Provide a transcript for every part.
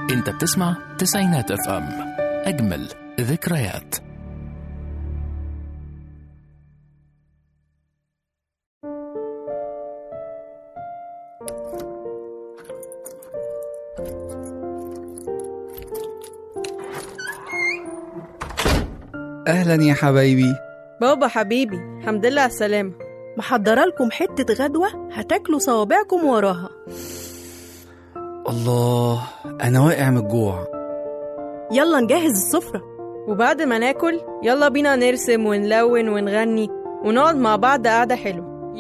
انت بتسمع تسعينات اف ام اجمل ذكريات أهلا يا حبايبي بابا حبيبي الحمد لله على السلامة محضرة لكم حتة غدوة هتاكلوا صوابعكم وراها الله أنا واقع من الجوع يلا نجهز السفرة وبعد ما ناكل يلا بينا نرسم ونلون ونغني ونقعد مع بعض قعدة حلوة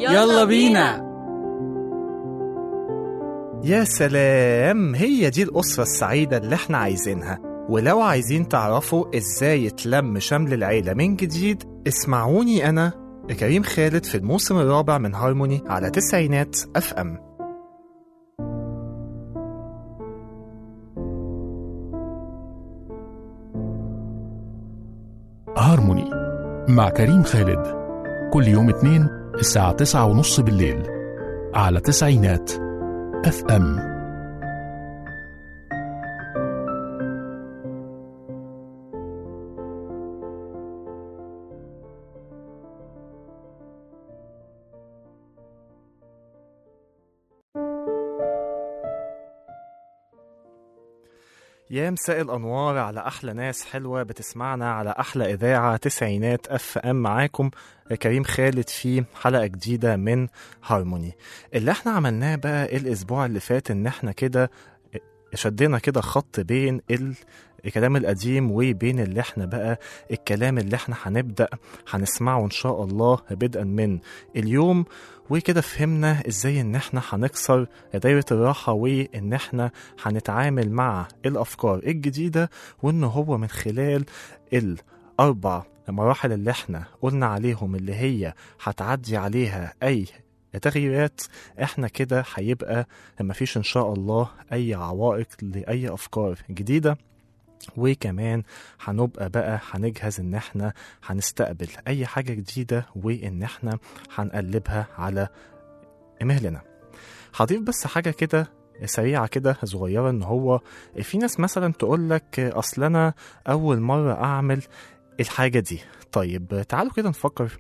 يا سلام هي دي الأسرة السعيدة اللي احنا عايزينها ولو عايزين تعرفوا ازاي يتلم شمل العيلة من جديد اسمعوني أنا كريم خالد في الموسم الرابع من هارموني على تسعينات اف ام هارموني مع كريم خالد كل يوم اثنين الساعة تسعة ونص بالليل على تسعينات اف ام يا مساء الأنوار على أحلى ناس حلوة بتسمعنا على أحلى إذاعة تسعينات أف أم معاكم كريم خالد في حلقة جديدة من هارموني اللي احنا عملناه بقى الأسبوع اللي فات إن احنا كده شدينا كده خط بين ال الكلام القديم وبين اللي احنا بقى الكلام اللي احنا هنبدأ هنسمعه ان شاء الله بدءا من اليوم وكده فهمنا ازاي ان احنا هنكسر دايرة الراحة وان احنا هنتعامل مع الافكار الجديدة وان هو من خلال الاربع مراحل اللي احنا قلنا عليهم اللي هي هتعدي عليها اي تغييرات احنا كده هيبقى مفيش ان شاء الله اي عوائق لاي افكار جديده وكمان هنبقى بقى هنجهز ان احنا هنستقبل اي حاجه جديده وان احنا هنقلبها على مهلنا هضيف بس حاجه كده سريعه كده صغيره ان هو في ناس مثلا تقول لك اصل انا اول مره اعمل الحاجه دي طيب تعالوا كده نفكر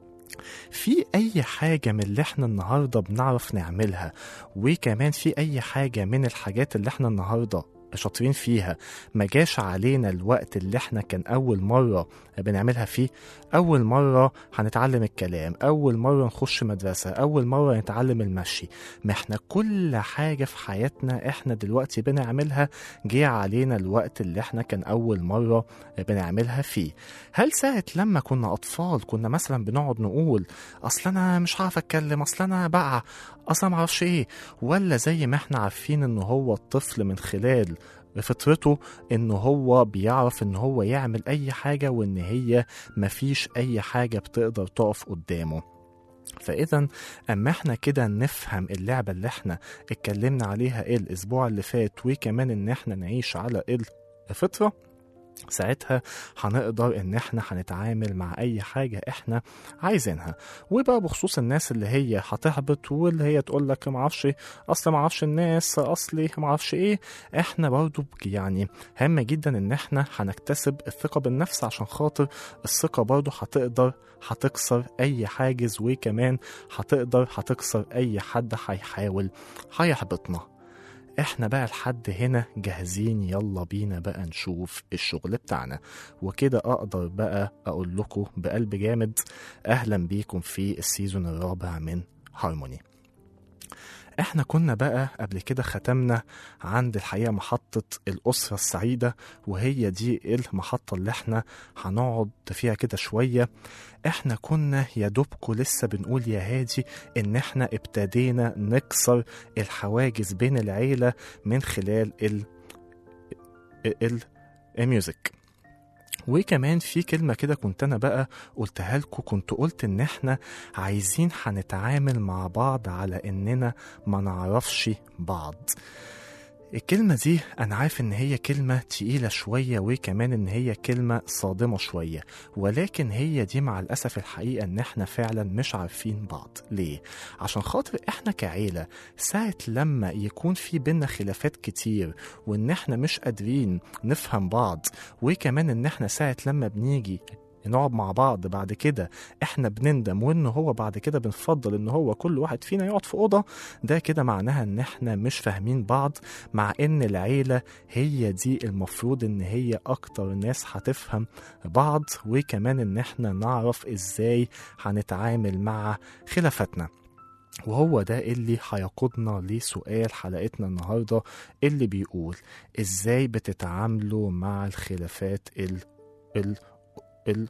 في اي حاجة من اللي احنا النهاردة بنعرف نعملها وكمان في اي حاجة من الحاجات اللي احنا النهاردة شاطرين فيها ما جاش علينا الوقت اللي احنا كان اول مرة بنعملها فيه اول مرة هنتعلم الكلام اول مرة نخش مدرسة اول مرة نتعلم المشي ما احنا كل حاجة في حياتنا احنا دلوقتي بنعملها جه علينا الوقت اللي احنا كان اول مرة بنعملها فيه هل ساعة لما كنا اطفال كنا مثلا بنقعد نقول اصل انا مش عارف اتكلم اصل انا بقع اصلا معرفش ايه ولا زي ما احنا عارفين ان هو الطفل من خلال فطرته ان هو بيعرف ان هو يعمل اي حاجة وان هي مفيش اي حاجة بتقدر تقف قدامه فاذا اما احنا كده نفهم اللعبة اللي احنا اتكلمنا عليها الاسبوع اللي فات وكمان ان احنا نعيش على الفطرة ساعتها هنقدر ان احنا هنتعامل مع اي حاجة احنا عايزينها وبقى بخصوص الناس اللي هي هتهبط واللي هي تقول لك معرفش اصل معرفش الناس اصلي معرفش ايه احنا برضو يعني هام جدا ان احنا هنكتسب الثقة بالنفس عشان خاطر الثقة برضو هتقدر هتكسر اي حاجز وكمان هتقدر هتكسر اي حد هيحاول هيحبطنا احنا بقى لحد هنا جاهزين يلا بينا بقى نشوف الشغل بتاعنا وكده اقدر بقى اقول لكم بقلب جامد اهلا بيكم في السيزون الرابع من هارموني احنا كنا بقى قبل كده ختمنا عند الحقيقة محطة الأسرة السعيدة وهي دي المحطة اللي احنا هنقعد فيها كده شوية احنا كنا يا دوبكو لسه بنقول يا هادي ان احنا ابتدينا نكسر الحواجز بين العيلة من خلال ال ال الميوزك وكمان في كلمة كده كنت أنا بقى قلتها لكم كنت قلت إن إحنا عايزين هنتعامل مع بعض على إننا ما نعرفش بعض الكلمة دي أنا عارف إن هي كلمة تقيلة شوية وكمان إن هي كلمة صادمة شوية ولكن هي دي مع الأسف الحقيقة إن إحنا فعلا مش عارفين بعض ليه؟ عشان خاطر إحنا كعيلة ساعة لما يكون في بينا خلافات كتير وإن إحنا مش قادرين نفهم بعض وكمان إن إحنا ساعة لما بنيجي نقعد مع بعض بعد كده احنا بنندم وان هو بعد كده بنفضل ان هو كل واحد فينا يقعد في اوضه ده كده معناها ان احنا مش فاهمين بعض مع ان العيله هي دي المفروض ان هي اكتر ناس هتفهم بعض وكمان ان احنا نعرف ازاي هنتعامل مع خلافاتنا وهو ده اللي هيقودنا لسؤال حلقتنا النهارده اللي بيقول ازاي بتتعاملوا مع الخلافات ال ال ال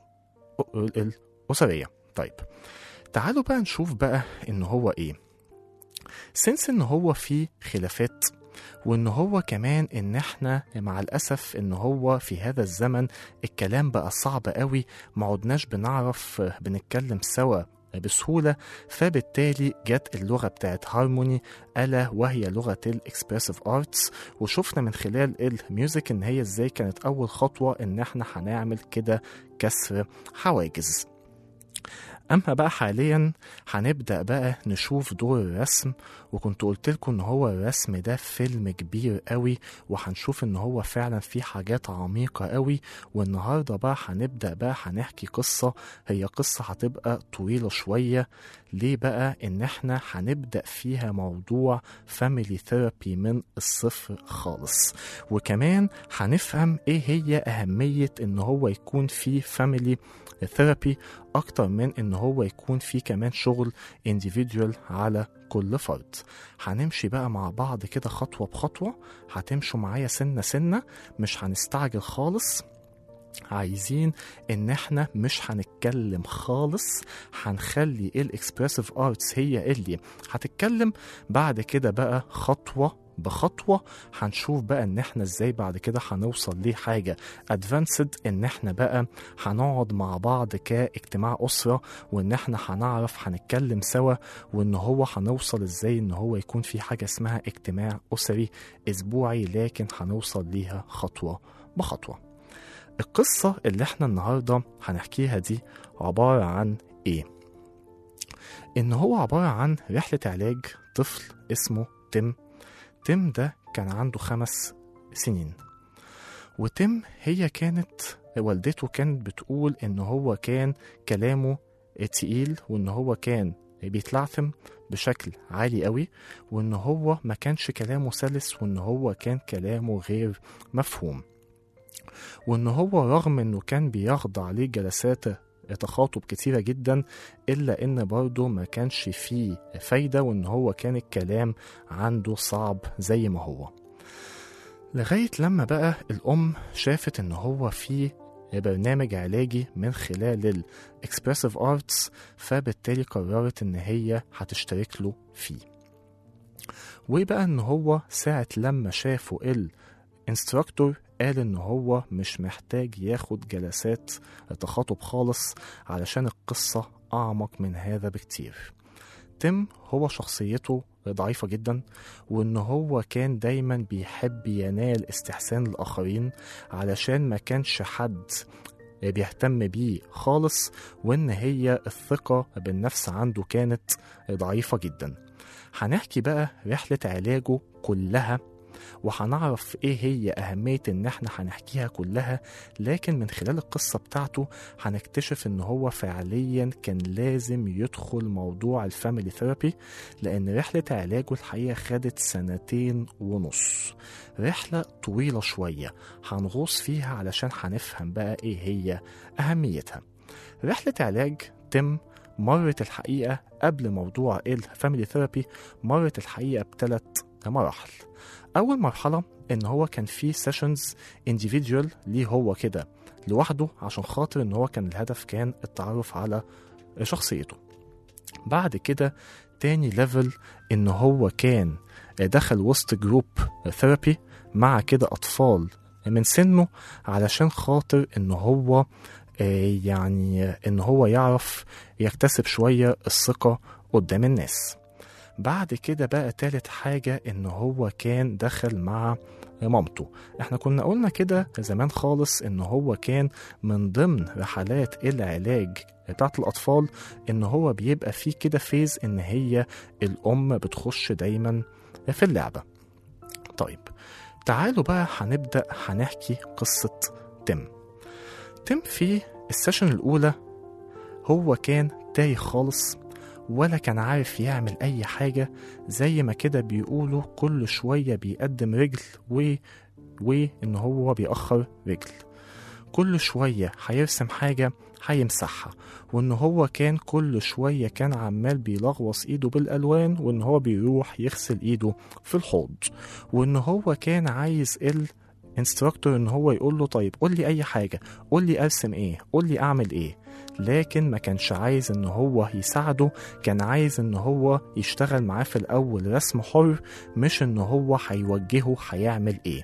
ال الأسرية طيب تعالوا بقى نشوف بقى إن هو إيه سنس إن هو في خلافات وإن هو كمان إن إحنا مع الأسف إن هو في هذا الزمن الكلام بقى صعب قوي ما عدناش بنعرف بنتكلم سوا بسهولة فبالتالي جت اللغة بتاعت هارموني ألا وهي لغة الإكسبرسيف آرتس وشفنا من خلال الميوزك إن هي إزاي كانت أول خطوة إن إحنا هنعمل كده كسر حواجز أما بقى حاليا هنبدأ بقى نشوف دور الرسم وكنت قلت لكم إن هو الرسم ده فيلم كبير قوي وهنشوف إن هو فعلا فيه حاجات عميقة قوي والنهاردة بقى هنبدأ بقى هنحكي قصة هي قصة هتبقى طويلة شوية ليه بقى إن إحنا هنبدأ فيها موضوع فاميلي ثيرابي من الصفر خالص وكمان هنفهم إيه هي أهمية إن هو يكون في فاميلي ثيرابي أكتر من إن هو يكون في كمان شغل individual على كل فرد هنمشي بقى مع بعض كده خطوة بخطوة هتمشوا معايا سنة سنة مش هنستعجل خالص عايزين ان احنا مش هنتكلم خالص هنخلي الاكسبرسيف ارتس هي اللي هتتكلم بعد كده بقى خطوه بخطوه هنشوف بقى ان احنا ازاي بعد كده هنوصل لحاجه ادفانسد ان احنا بقى هنقعد مع بعض كاجتماع اسره وان احنا هنعرف هنتكلم سوا وان هو هنوصل ازاي ان هو يكون في حاجه اسمها اجتماع اسري اسبوعي لكن هنوصل ليها خطوه بخطوه القصة اللي احنا النهاردة هنحكيها دي عبارة عن ايه؟ ان هو عبارة عن رحلة علاج طفل اسمه تيم تيم ده كان عنده خمس سنين وتيم هي كانت والدته كانت بتقول ان هو كان كلامه تقيل وان هو كان بيتلعثم بشكل عالي قوي وان هو ما كانش كلامه سلس وان هو كان كلامه غير مفهوم وان هو رغم انه كان بيخضع لجلسات تخاطب كتيرة جدا إلا إن برضه ما كانش فيه فايدة وإن هو كان الكلام عنده صعب زي ما هو لغاية لما بقى الأم شافت إن هو في برنامج علاجي من خلال الإكسبرسيف آرتس فبالتالي قررت إن هي هتشترك له فيه وبقى إن هو ساعة لما شافوا الانستراكتور قال ان هو مش محتاج ياخد جلسات تخاطب خالص علشان القصة اعمق من هذا بكتير تيم هو شخصيته ضعيفة جدا وان هو كان دايما بيحب ينال استحسان الاخرين علشان ما كانش حد بيهتم بيه خالص وان هي الثقة بالنفس عنده كانت ضعيفة جدا هنحكي بقى رحلة علاجه كلها وهنعرف ايه هي اهمية ان احنا هنحكيها كلها لكن من خلال القصة بتاعته هنكتشف ان هو فعليا كان لازم يدخل موضوع الفاميلي ثيرابي لان رحلة علاجه الحقيقة خدت سنتين ونص رحلة طويلة شوية هنغوص فيها علشان هنفهم بقى ايه هي اهميتها رحلة علاج تم مرت الحقيقة قبل موضوع الفاميلي ثيرابي مرت الحقيقة بثلاث مراحل أول مرحلة إن هو كان في سيشنز individual ليه هو كده لوحده عشان خاطر إن هو كان الهدف كان التعرف على شخصيته بعد كده تاني ليفل إن هو كان دخل وسط جروب ثيرابي مع كده أطفال من سنه علشان خاطر إن هو يعني إن هو يعرف يكتسب شوية الثقة قدام الناس بعد كده بقى تالت حاجة إن هو كان دخل مع مامته احنا كنا قلنا كده زمان خالص ان هو كان من ضمن رحلات العلاج بتاعت الأطفال إن هو بيبقى فيه كده فيز إن هي الأم بتخش دايما في اللعبة طيب تعالوا بقى هنبدأ هنحكي قصة تم تم في السيشن الأولى هو كان تايه خالص ولا كان عارف يعمل أي حاجة زي ما كده بيقولوا كل شوية بيقدم رجل و... وإن هو بيأخر رجل كل شوية هيرسم حاجة هيمسحها وإن هو كان كل شوية كان عمال بيلغوص إيده بالألوان وإن هو بيروح يغسل إيده في الحوض وإن هو كان عايز ال انستراكتور ان هو يقول له طيب قول لي اي حاجه قول لي ارسم ايه قول لي اعمل ايه لكن ما كانش عايز ان هو يساعده كان عايز ان هو يشتغل معاه في الاول رسم حر مش ان هو هيوجهه هيعمل ايه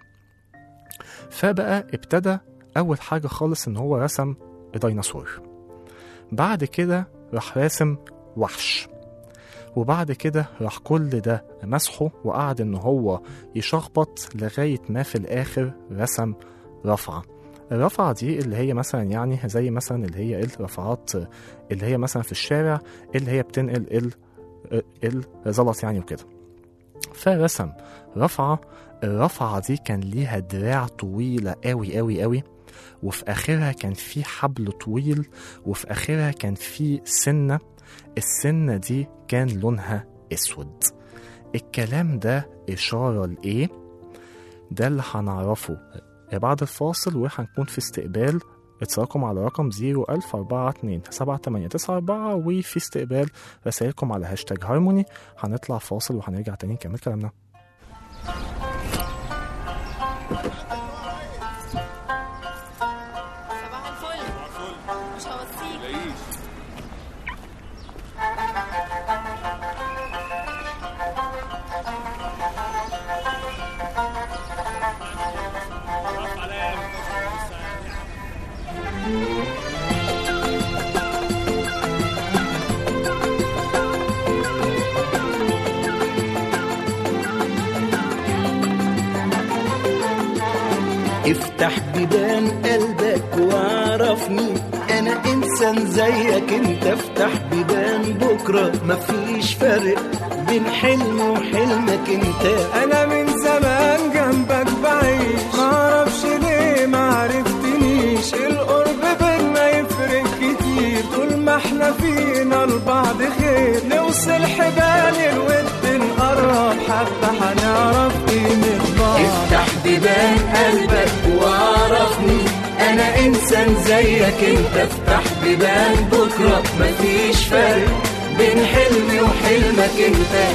فبقى ابتدى اول حاجه خالص ان هو رسم ديناصور بعد كده راح راسم وحش وبعد كده راح كل ده مسحه وقعد ان هو يشخبط لغاية ما في الآخر رسم رفعة الرفعة دي اللي هي مثلا يعني زي مثلا اللي هي الرفعات اللي هي مثلا في الشارع اللي هي بتنقل ال الزلط يعني وكده فرسم رفعة الرفعة دي كان ليها دراع طويلة قوي قوي قوي وفي آخرها كان في حبل طويل وفي آخرها كان في سنة السنة دي كان لونها أسود الكلام ده إشارة لإيه؟ ده اللي هنعرفه بعد الفاصل وهنكون في استقبال اتصالكم على رقم 01042 7894 وفي استقبال رسائلكم على هاشتاج هارموني هنطلع فاصل وهنرجع تاني نكمل كلامنا صباح الفل مش هوصيك افتح بيبان قلبك وعرفني انا انسان زيك انت افتح بيبان بكره مفيش فرق بين حلم وحلمك انت انا من زمان جنبك بعيش معرفش ليه معرفتنيش القرب بينا يفرق كتير طول ما احنا فينا لبعض خير نوصل حبال الود نقرب حبة هنعرف قيمة بعض افتح بيبان قلبك وعرفني انا انسان زيك انت افتح بيبان بكره مفيش فرق بين حلمي وحلمك انت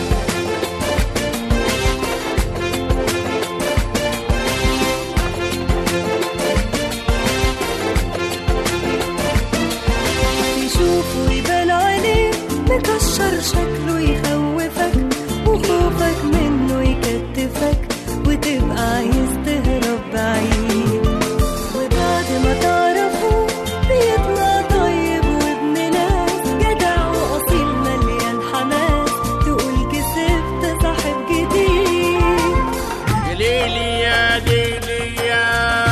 يشوفه يبان عليه مكشر شكله يخوفك وخوفك منه يكتفك وتبقى عايز تهرب بعيد وبعد ما تعرفه بيطلع طيب وابن ناس جدع واصيل مليان حماس تقول كسبت صاحب جديد ليلي يا ليلي يا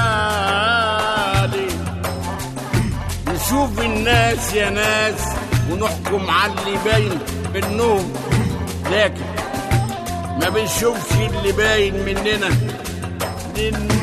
ليلي نشوف الناس يا ناس ونحكم على اللي باين منهم لكن ما بنشوفش اللي باين مننا للناس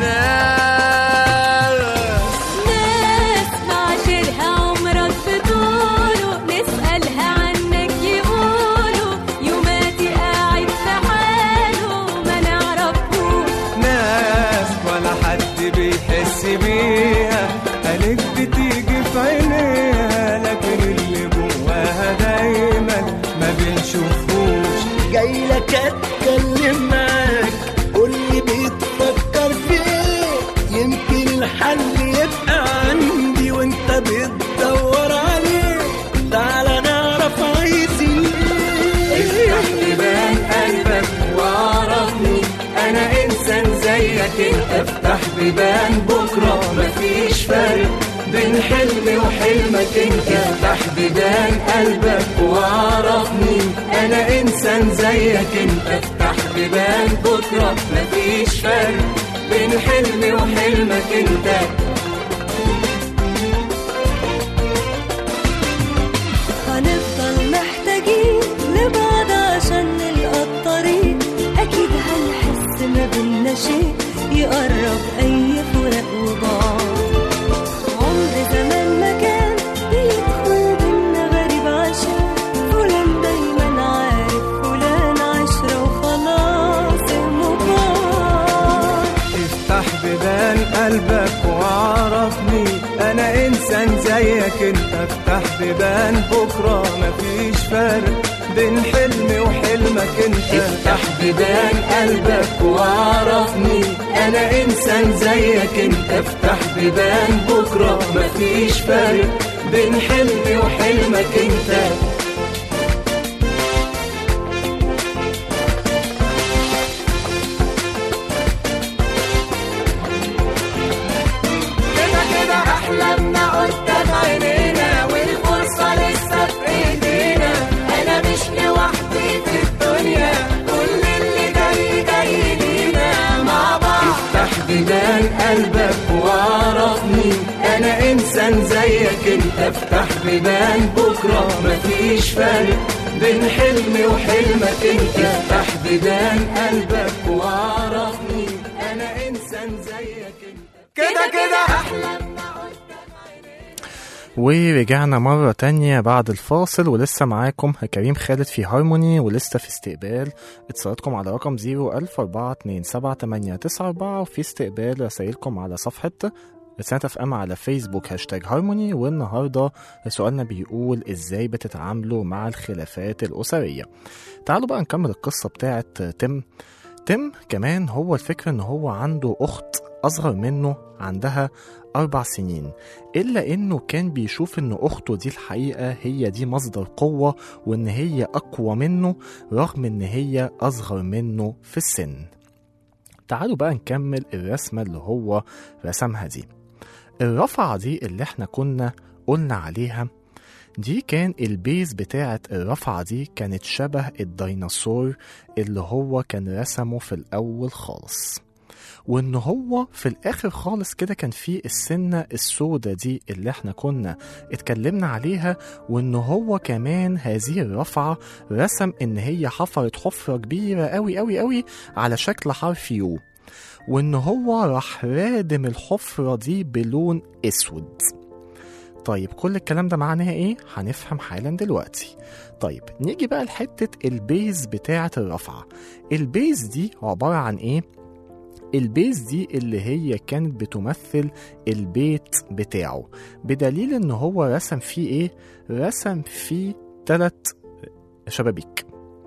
ناس معاشرها عمرك بطوله نسألها عنك يقولوا يوماتي قاعد في حاله ما نعرفوش ناس ولا حد بيحس بيها قالك بتيجي في عينيها لكن اللي جواها دايما ما بنشوفوش جاي لك اتكلم معاك قول لي بتفكر في ايه يمكن الحل يبقى عندي وانت بتدور عليه تعالى نعرف عايزين افتح بيبان قلبك وعرفني انا انسان زيك انت افتح بيبان بكره مفيش فرق بين حلمي وحلمك انت افتح بيبان قلبك وعرفني انا انسان زيك انت افتح بيبان بكرة مفيش فرق بين حلمي وحلمك انت هنفضل محتاجين لبعض عشان نلقى الطريق أكيد هنحس ما بينا شيء يقرب أي فراق وبعض عمر زمان ما كان بيدخل بينا غريب عشان فلان دايما عارف فلان عشرة وخلاص المبار افتح بيبان قلبك وعرفني انا انسان زيك انت افتح بيبان بكره مفيش فرق بين حلمي وحلمك انت افتح بيبان قلبك وعرفني انا انسان زيك انت افتح بيبان بكرة مفيش فرق بين حلمي وحلمك انت كده كده احلامنا قدام عينينا والفرصة لسه في ايدينا انا مش لوحدي في الدنيا كل اللي جاي جاي لينا مع بعض افتح بيبان قلبك وعرفني انا انسان زيك انت افتح بيبان بكرة مفيش فرق بين حلمي وحلمك انت افتح بيبان قلبك وعرفني انا انسان زيك انت كده كده احلامنا ورجعنا مرة تانية بعد الفاصل ولسه معاكم كريم خالد في هارموني ولسه في استقبال اتصالاتكم على رقم 010427894 وفي استقبال رسائلكم على صفحة رسالة اف ام على فيسبوك هاشتاج هارموني والنهارده سؤالنا بيقول ازاي بتتعاملوا مع الخلافات الأسرية تعالوا بقى نكمل القصة بتاعت تم تم كمان هو الفكرة ان هو عنده اخت اصغر منه عندها اربع سنين الا انه كان بيشوف ان اخته دي الحقيقة هي دي مصدر قوة وان هي اقوى منه رغم ان هي اصغر منه في السن تعالوا بقى نكمل الرسمة اللي هو رسمها دي الرفعة دي اللي احنا كنا قلنا عليها دي كان البيز بتاعة الرفعة دي كانت شبه الديناصور اللي هو كان رسمه في الأول خالص وإن هو في الآخر خالص كده كان فيه السنة السودة دي اللي احنا كنا اتكلمنا عليها وإن هو كمان هذه الرفعة رسم إن هي حفرت حفرة كبيرة أوي أوي أوي على شكل حرف يو وإن هو راح رادم الحفرة دي بلون أسود طيب كل الكلام ده معناه ايه؟ هنفهم حالا دلوقتي. طيب نيجي بقى لحتة البيز بتاعة الرفعة. البيز دي عبارة عن ايه؟ البيز دي اللي هي كانت بتمثل البيت بتاعه بدليل ان هو رسم فيه ايه؟ رسم فيه تلات شبابيك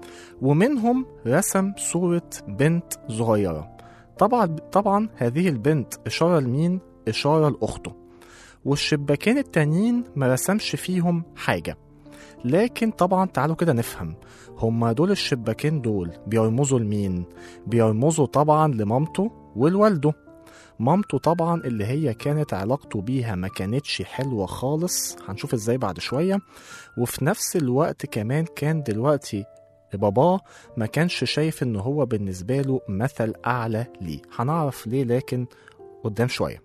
ومنهم رسم صورة بنت صغيرة طبعا طبعا هذه البنت إشارة لمين؟ إشارة لأخته والشباكين التانيين ما رسمش فيهم حاجة لكن طبعا تعالوا كده نفهم هما دول الشباكين دول بيرمزوا لمين؟ بيرمزوا طبعا لمامته والوالده مامته طبعا اللي هي كانت علاقته بيها ما كانتش حلوة خالص هنشوف ازاي بعد شوية وفي نفس الوقت كمان كان دلوقتي باباه ما كانش شايف ان هو بالنسبة له مثل اعلى ليه هنعرف ليه لكن قدام شويه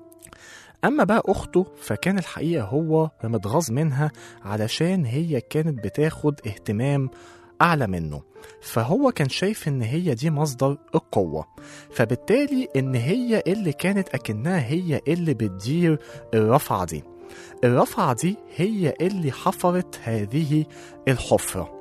أما بقى أخته فكان الحقيقة هو متغاظ منها علشان هي كانت بتاخد اهتمام أعلى منه فهو كان شايف إن هي دي مصدر القوة فبالتالي إن هي اللي كانت أكنها هي اللي بتدير الرفعة دي الرفعة دي هي اللي حفرت هذه الحفرة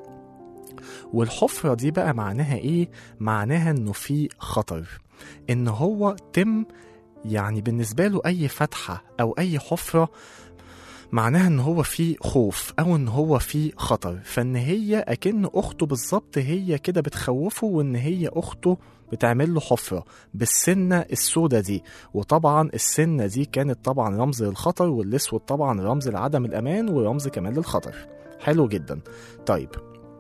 والحفرة دي بقى معناها إيه؟ معناها إنه في خطر إن هو تم يعني بالنسبة له أي فتحة أو أي حفرة معناها إن هو في خوف أو إن هو في خطر فإن هي أكن أخته بالظبط هي كده بتخوفه وإن هي أخته بتعمل له حفرة بالسنة السودة دي وطبعا السنة دي كانت طبعا رمز للخطر والأسود طبعا رمز لعدم الأمان ورمز كمان للخطر حلو جدا طيب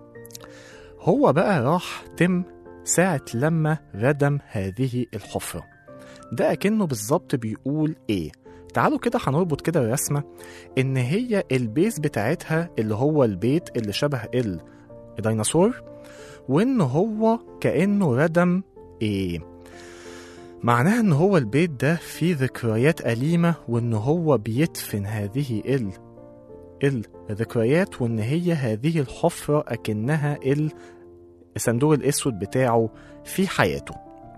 هو بقى راح تم ساعة لما ردم هذه الحفرة ده أكنه بالظبط بيقول إيه تعالوا كده هنربط كده الرسمة إن هي البيز بتاعتها اللي هو البيت اللي شبه ال ديناصور وإن هو كأنه ردم إيه معناها إن هو البيت ده فيه ذكريات أليمة وإن هو بيدفن هذه ال الذكريات وإن هي هذه الحفرة أكنها ال الصندوق الأسود بتاعه في حياته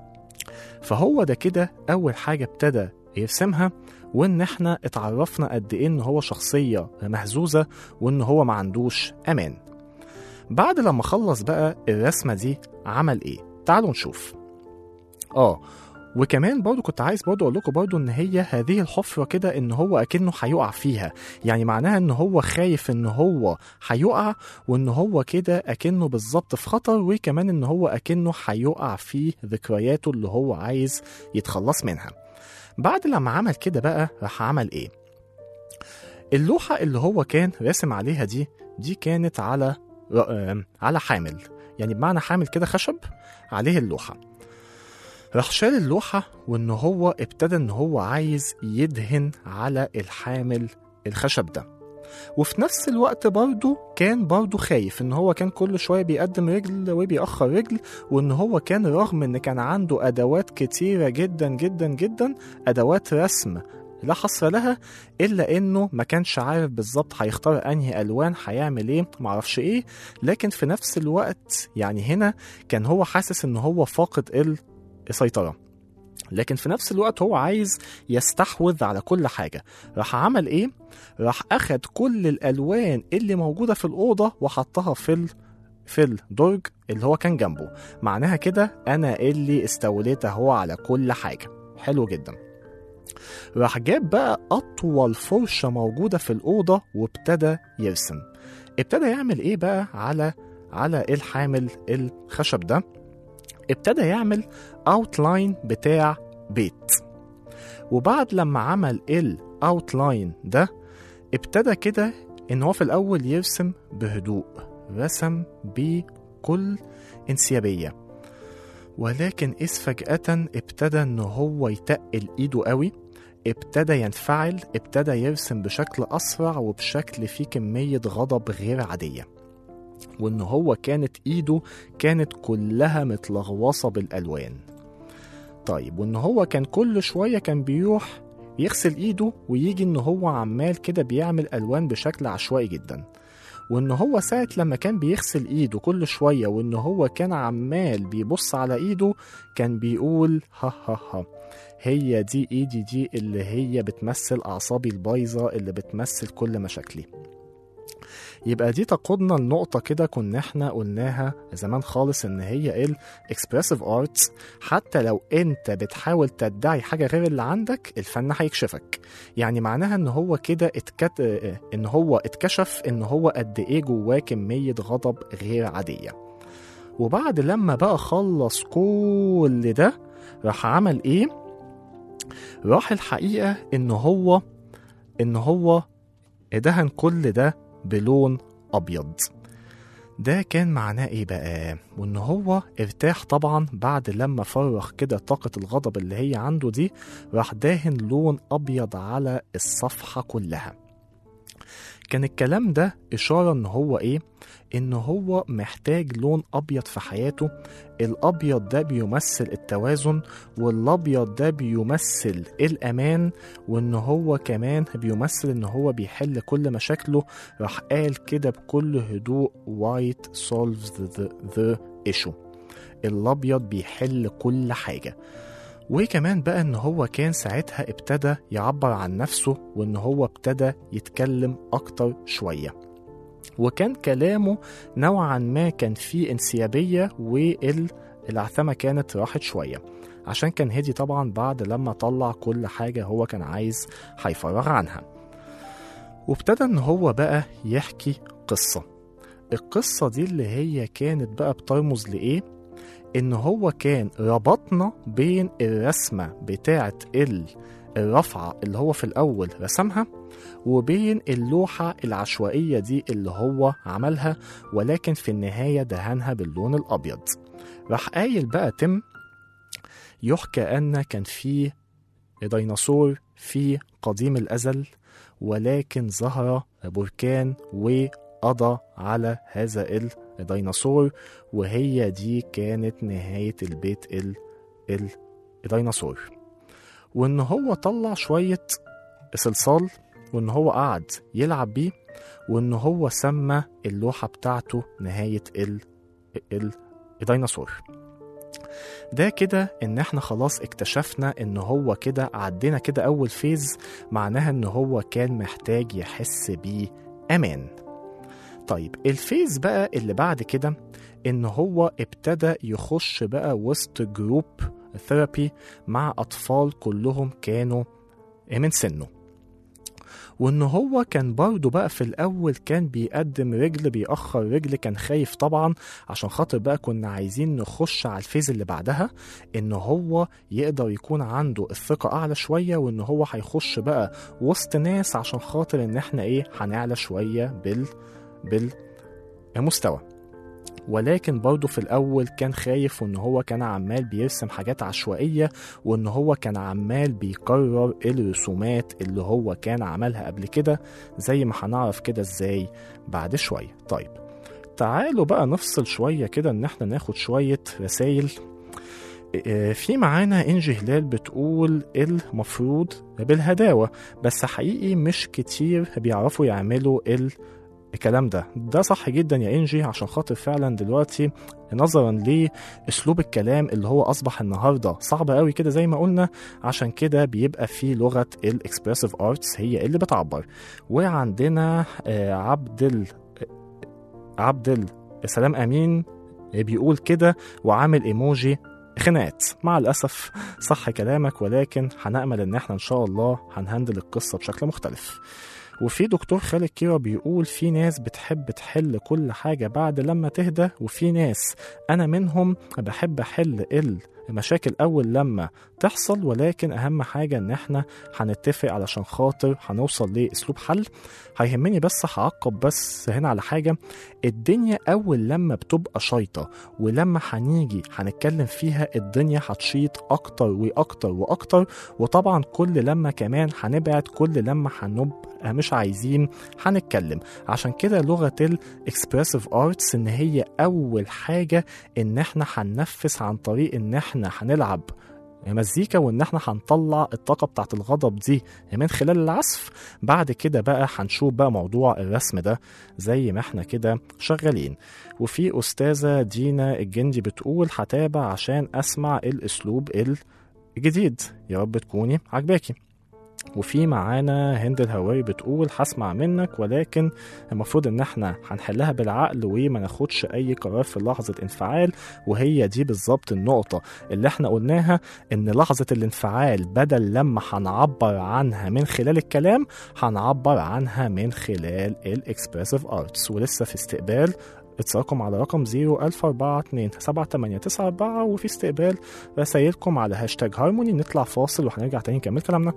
فهو ده كده أول حاجة ابتدى يرسمها وإن إحنا اتعرفنا قد إيه إن هو شخصية مهزوزة وإن هو ما عندوش أمان بعد لما خلص بقى الرسمة دي عمل إيه؟ تعالوا نشوف آه وكمان برضو كنت عايز برضو اقول لكم برضو ان هي هذه الحفره كده ان هو اكنه هيقع فيها يعني معناها ان هو خايف ان هو هيقع وان هو كده اكنه بالظبط في خطر وكمان ان هو اكنه هيقع في ذكرياته اللي هو عايز يتخلص منها بعد لما عمل كده بقى راح عمل ايه اللوحه اللي هو كان راسم عليها دي دي كانت على آه، على حامل يعني بمعنى حامل كده خشب عليه اللوحه راح شال اللوحة وإن هو ابتدى إن هو عايز يدهن على الحامل الخشب ده وفي نفس الوقت برضه كان برضه خايف إن هو كان كل شوية بيقدم رجل وبيأخر رجل وإن هو كان رغم إن كان عنده أدوات كتيرة جدا جدا جدا أدوات رسم لا حصر لها إلا إنه ما كانش عارف بالظبط هيختار أنهي ألوان هيعمل إيه معرفش إيه لكن في نفس الوقت يعني هنا كان هو حاسس إن هو فاقد ال سيطرة لكن في نفس الوقت هو عايز يستحوذ على كل حاجة راح عمل ايه؟ راح اخد كل الالوان اللي موجودة في الأوضة وحطها في ال... في الدرج اللي هو كان جنبه معناها كده انا اللي استوليت اهو على كل حاجة حلو جدا راح جاب بقى اطول فرشة موجودة في الأوضة وابتدى يرسم ابتدى يعمل ايه بقى على على الحامل الخشب ده ابتدى يعمل اوتلاين بتاع بيت وبعد لما عمل الاوتلاين ده ابتدى كده ان هو في الاول يرسم بهدوء رسم بكل انسيابيه ولكن إذ فجأة ابتدى إن هو يتقل إيده قوي ابتدى ينفعل ابتدى يرسم بشكل أسرع وبشكل فيه كمية غضب غير عادية وإن هو كانت إيده كانت كلها متلغوصة بالألوان طيب وإن هو كان كل شوية كان بيروح يغسل إيده ويجي إن هو عمال كده بيعمل ألوان بشكل عشوائي جدا وإن هو ساعة لما كان بيغسل إيده كل شوية وإن هو كان عمال بيبص على إيده كان بيقول ها ها ها هي دي إيدي دي اللي هي بتمثل أعصابي البايظة اللي بتمثل كل مشاكلي يبقى دي تقودنا لنقطة كده كنا احنا قلناها زمان خالص ان هي الاكسبرسيف ارتس حتى لو انت بتحاول تدعي حاجة غير اللي عندك الفن هيكشفك يعني معناها ان هو كده اتكت... ان هو اتكشف ان هو قد ايه جواه كمية غضب غير عادية وبعد لما بقى خلص كل ده راح عمل ايه راح الحقيقة ان هو ان هو دهن كل ده بلون أبيض ده كان معناه ايه بقى وان هو ارتاح طبعا بعد لما فرغ كده طاقة الغضب اللي هي عنده دي راح داهن لون ابيض على الصفحة كلها كان الكلام ده اشارة ان هو ايه ان هو محتاج لون ابيض في حياته الابيض ده بيمثل التوازن والابيض ده بيمثل الامان وان هو كمان بيمثل ان هو بيحل كل مشاكله راح قال كده بكل هدوء white solves the, the issue الابيض بيحل كل حاجه وكمان بقى ان هو كان ساعتها ابتدى يعبر عن نفسه وان هو ابتدى يتكلم اكتر شويه وكان كلامه نوعا ما كان فيه انسيابيه والعثمه كانت راحت شويه عشان كان هدي طبعا بعد لما طلع كل حاجه هو كان عايز هيفرغ عنها وابتدى ان هو بقى يحكي قصه القصه دي اللي هي كانت بقى بترمز لايه ان هو كان ربطنا بين الرسمه بتاعه الرفعه اللي هو في الاول رسمها وبين اللوحه العشوائيه دي اللي هو عملها ولكن في النهايه دهنها باللون الابيض راح قايل بقى تم يحكى ان كان في ديناصور في قديم الازل ولكن ظهر بركان وقضى على هذا ديناصور وهي دي كانت نهاية البيت ال ال الديناصور وإن هو طلع شوية صلصال وإن هو قعد يلعب بيه وإن هو سمى اللوحة بتاعته نهاية ال ال الديناصور ده كده ان احنا خلاص اكتشفنا ان هو كده عدينا كده اول فيز معناها ان هو كان محتاج يحس بيه امان طيب الفيز بقى اللي بعد كده ان هو ابتدى يخش بقى وسط جروب ثيرابي مع اطفال كلهم كانوا من سنه وان هو كان برضه بقى في الاول كان بيقدم رجل بيأخر رجل كان خايف طبعا عشان خاطر بقى كنا عايزين نخش على الفيز اللي بعدها ان هو يقدر يكون عنده الثقة اعلى شوية وان هو هيخش بقى وسط ناس عشان خاطر ان احنا ايه هنعلى شوية بال بالمستوى ولكن برضه في الأول كان خايف وإن هو كان عمال بيرسم حاجات عشوائية وإن هو كان عمال بيكرر الرسومات اللي هو كان عملها قبل كده زي ما هنعرف كده إزاي بعد شوية طيب تعالوا بقى نفصل شوية كده إن إحنا ناخد شوية رسايل آه، في معانا إنجي هلال بتقول المفروض بالهداوة بس حقيقي مش كتير بيعرفوا يعملوا ال الكلام ده ده صح جدا يا انجي عشان خاطر فعلا دلوقتي نظرا لاسلوب الكلام اللي هو اصبح النهارده صعب قوي كده زي ما قلنا عشان كده بيبقى في لغه الاكسبرسيف ارتس هي اللي بتعبر وعندنا آه، عبد ال عبد ال سلام امين بيقول كده وعامل ايموجي خناقات مع الاسف صح كلامك ولكن هنامل ان احنا ان شاء الله هنهندل القصه بشكل مختلف وفي دكتور خالد كيرا بيقول في ناس بتحب تحل كل حاجة بعد لما تهدى وفي ناس أنا منهم بحب أحل المشاكل أول لما تحصل ولكن أهم حاجة إن إحنا هنتفق علشان خاطر هنوصل لأسلوب حل هيهمني بس هعقب بس هنا على حاجة الدنيا أول لما بتبقى شايطة ولما هنيجي هنتكلم فيها الدنيا هتشيط أكتر وأكتر وأكتر وطبعا كل لما كمان هنبعد كل لما هنبقى مش عايزين هنتكلم عشان كده لغة الاكسبرسيف ارتس ان هي اول حاجة ان احنا هننفس عن طريق ان احنا هنلعب مزيكا وان احنا هنطلع الطاقه بتاعت الغضب دي من خلال العزف بعد كده بقى هنشوف بقى موضوع الرسم ده زي ما احنا كده شغالين وفي استاذه دينا الجندي بتقول هتابع عشان اسمع الاسلوب الجديد يا رب تكوني عجباكي وفي معانا هند الهواري بتقول هسمع منك ولكن المفروض ان احنا هنحلها بالعقل وما ناخدش اي قرار في لحظة انفعال وهي دي بالظبط النقطة اللي احنا قلناها ان لحظة الانفعال بدل لما هنعبر عنها من خلال الكلام هنعبر عنها من خلال الاكسبرسيف ارتس ولسه في استقبال اتصالكم على رقم 014278994 وفي استقبال رسايلكم على هاشتاج هارموني نطلع فاصل وهنرجع تاني نكمل كلامنا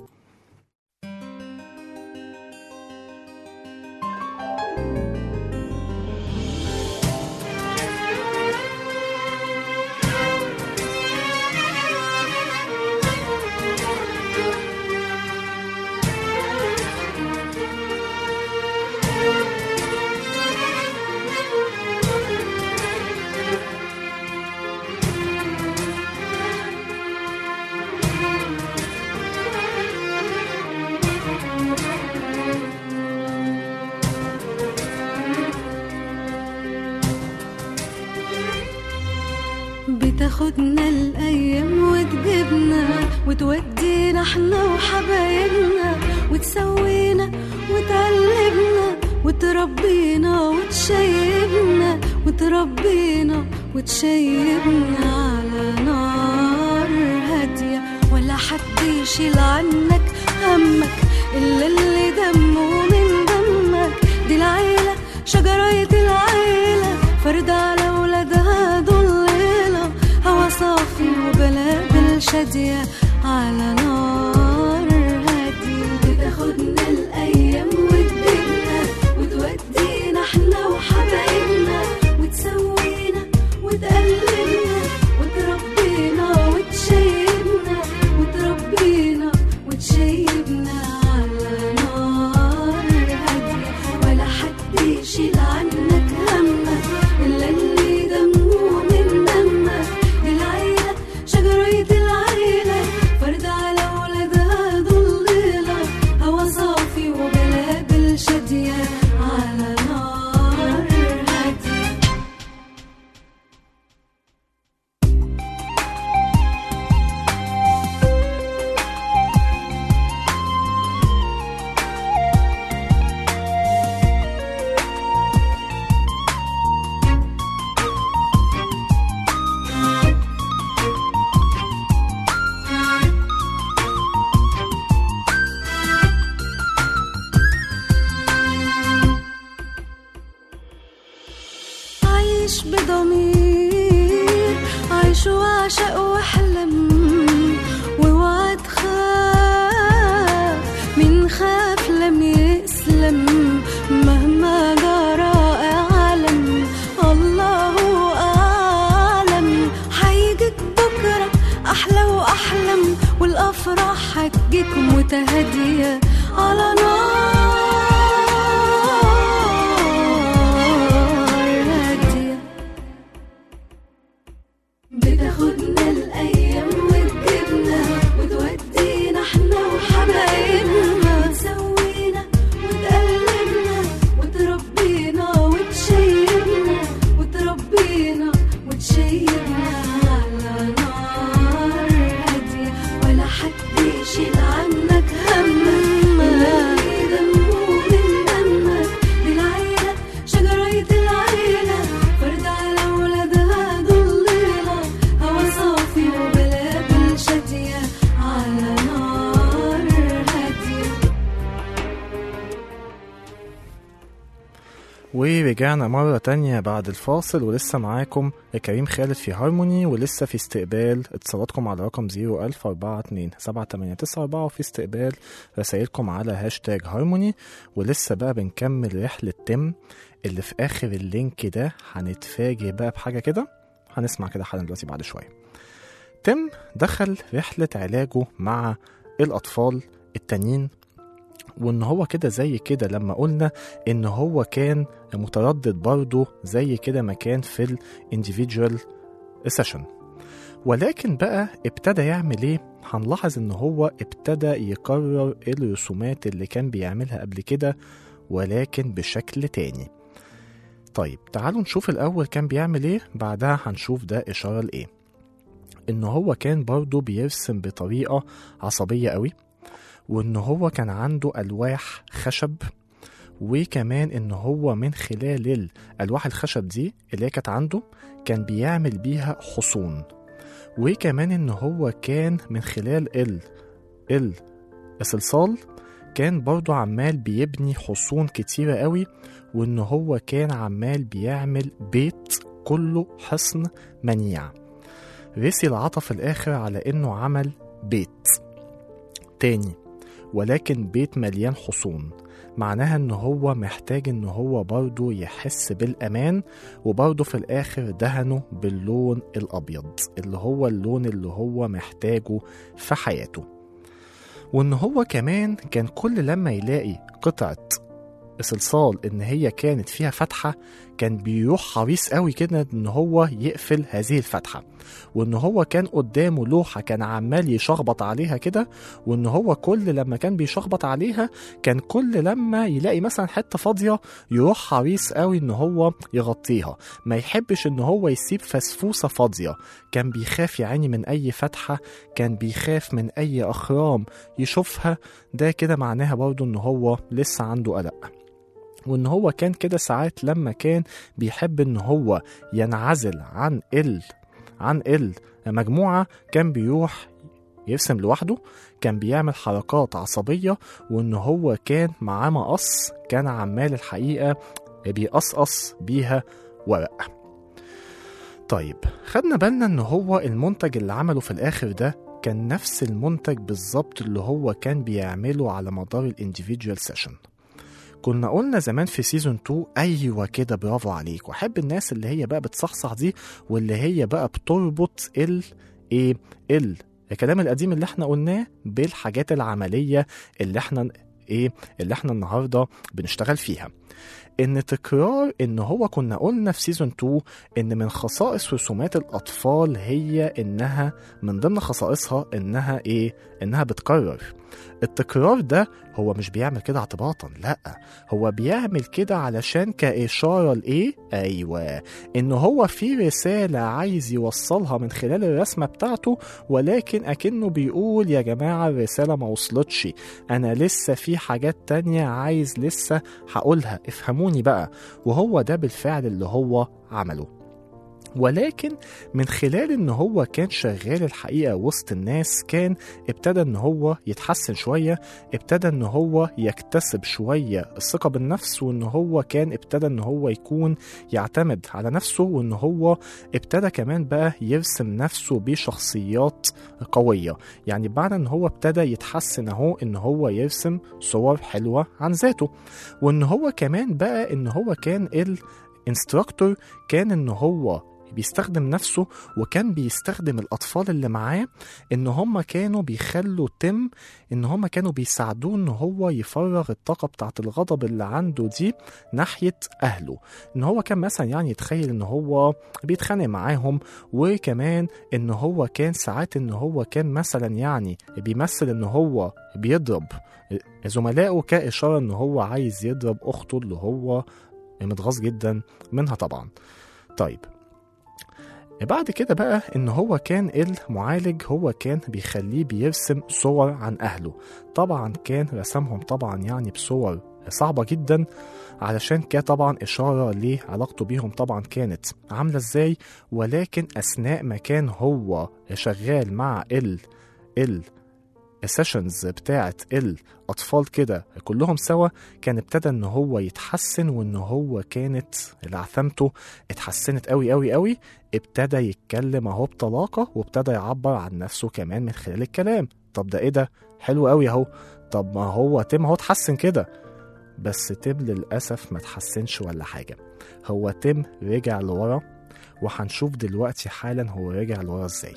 بتاخدنا الايام وتجيبنا وتودينا احنا وحبايبنا وتسوينا وتقلبنا وتربينا وتشيبنا وتربينا وتشيبنا على نار هادية ولا حد يشيل عنك همك إلا اللي دمه من دمك دي العيلة شجرة العيلة فرد على ولادها ضليلة هوا صافي وبلابل شادية على نار هادية بتاخدنا الأيام وتجيبنا وتودينا احنا وحبايبنا وتسوينا وتقلبنا وتربينا وتشيبنا وتربينا وتشيبنا على نار هادية ولا حد يشيل عنك همك إلا عيش وعشق واحلم واوعى تخاف من خاف لم يسلم مهما جرى اعلم الله اعلم هيجيك بكره احلى واحلم والافراح هتجيك متهاديه على نار هاديه بتاخدنا الايام وتجيبنا وتودينا احنا وحبايبنا تسوينا وتقلبنا وتربينا وتشيبنا وتربينا وتشيبنا على نار هاديه ولا حد يشيل عنك همك ولا دمه من دمك بالعيله شجرة العيلة فرد على ولادها ضليلة هوا صافي وبلابل شادية على نار هادية ورجعنا مرة تانية بعد الفاصل ولسه معاكم كريم خالد في هارموني ولسه في استقبال اتصالاتكم على رقم 01042 7894 وفي استقبال رسائلكم على هاشتاج هارموني ولسه بقى بنكمل رحلة تم اللي في آخر اللينك ده هنتفاجئ بقى بحاجة كده هنسمع كده حالا دلوقتي بعد شوية تم دخل رحلة علاجه مع الأطفال التانيين وان هو كده زي كده لما قلنا ان هو كان متردد برضه زي كده ما كان في الانديفيدوال سيشن ولكن بقى ابتدى يعمل ايه هنلاحظ ان هو ابتدى يكرر الرسومات اللي كان بيعملها قبل كده ولكن بشكل تاني طيب تعالوا نشوف الاول كان بيعمل ايه بعدها هنشوف ده اشاره لايه ان هو كان برضه بيرسم بطريقه عصبيه قوي وان هو كان عنده الواح خشب وكمان ان هو من خلال الالواح الخشب دي اللي هي كانت عنده كان بيعمل بيها حصون وكمان ان هو كان من خلال ال ال الصلصال كان برضو عمال بيبني حصون كتيرة قوي وان هو كان عمال بيعمل بيت كله حصن منيع رسي العطا في الاخر على انه عمل بيت تاني ولكن بيت مليان حصون معناها ان هو محتاج ان هو برضه يحس بالامان وبرضه في الاخر دهنه باللون الابيض اللي هو اللون اللي هو محتاجه في حياته وان هو كمان كان كل لما يلاقي قطعة صلصال ان هي كانت فيها فتحة كان بيروح حريص قوي كده ان هو يقفل هذه الفتحة وان هو كان قدامه لوحة كان عمال يشخبط عليها كده وان هو كل لما كان بيشخبط عليها كان كل لما يلاقي مثلا حتة فاضية يروح حريص قوي ان هو يغطيها ما يحبش ان هو يسيب فسفوسة فاضية كان بيخاف يعني من اي فتحة كان بيخاف من اي اخرام يشوفها ده كده معناها برضه ان هو لسه عنده قلق وان هو كان كده ساعات لما كان بيحب ان هو ينعزل عن ال عن المجموعة كان بيروح يرسم لوحده كان بيعمل حركات عصبية وان هو كان معاه مقص كان عمال الحقيقة بيقصقص بيها ورق طيب خدنا بالنا ان هو المنتج اللي عمله في الاخر ده كان نفس المنتج بالظبط اللي هو كان بيعمله على مدار الانديفيدوال سيشن كنا قلنا زمان في سيزون 2 ايوه كده برافو عليك واحب الناس اللي هي بقى بتصحصح دي واللي هي بقى بتربط ال ايه ال الكلام القديم اللي احنا قلناه بالحاجات العمليه اللي احنا ايه اللي احنا النهارده بنشتغل فيها ان تكرار ان هو كنا قلنا في سيزون 2 ان من خصائص رسومات الاطفال هي انها من ضمن خصائصها انها ايه انها بتكرر التكرار ده هو مش بيعمل كده اعتباطا لا هو بيعمل كده علشان كإشارة لإيه؟ أيوة إن هو في رسالة عايز يوصلها من خلال الرسمة بتاعته ولكن أكنه بيقول يا جماعة الرسالة ما وصلتش أنا لسه في حاجات تانية عايز لسه هقولها افهموني بقى وهو ده بالفعل اللي هو عمله ولكن من خلال ان هو كان شغال الحقيقه وسط الناس كان ابتدى ان هو يتحسن شويه ابتدى ان هو يكتسب شويه الثقه بالنفس وان هو كان ابتدى ان هو يكون يعتمد على نفسه وان هو ابتدى كمان بقى يرسم نفسه بشخصيات قويه يعني بعد ان هو ابتدى يتحسن اهو ان هو يرسم صور حلوه عن ذاته وان هو كمان بقى ان هو كان الانستراكتور كان ان هو بيستخدم نفسه وكان بيستخدم الأطفال اللي معاه إن هم كانوا بيخلوا تم إن هم كانوا بيساعدوه إن هو يفرغ الطاقة بتاعت الغضب اللي عنده دي ناحية أهله إن هو كان مثلا يعني يتخيل إن هو بيتخانق معاهم وكمان إن هو كان ساعات إن هو كان مثلا يعني بيمثل إن هو بيضرب زملائه كإشارة إن هو عايز يضرب أخته اللي هو متغاظ جدا منها طبعا طيب بعد كده بقى ان هو كان المعالج هو كان بيخليه بيرسم صور عن اهله طبعا كان رسمهم طبعا يعني بصور صعبة جدا علشان كان طبعا إشارة لعلاقته بيهم طبعا كانت عاملة ازاي ولكن أثناء ما كان هو شغال مع ال ال السيشنز بتاعت الاطفال كده كلهم سوا كان ابتدى ان هو يتحسن وان هو كانت العثمته اتحسنت قوي قوي قوي ابتدى يتكلم اهو بطلاقه وابتدى يعبر عن نفسه كمان من خلال الكلام طب ده ايه ده حلو قوي اهو طب ما هو تم اهو اتحسن كده بس تم للاسف ما اتحسنش ولا حاجه هو تم رجع لورا وهنشوف دلوقتي حالا هو رجع لورا ازاي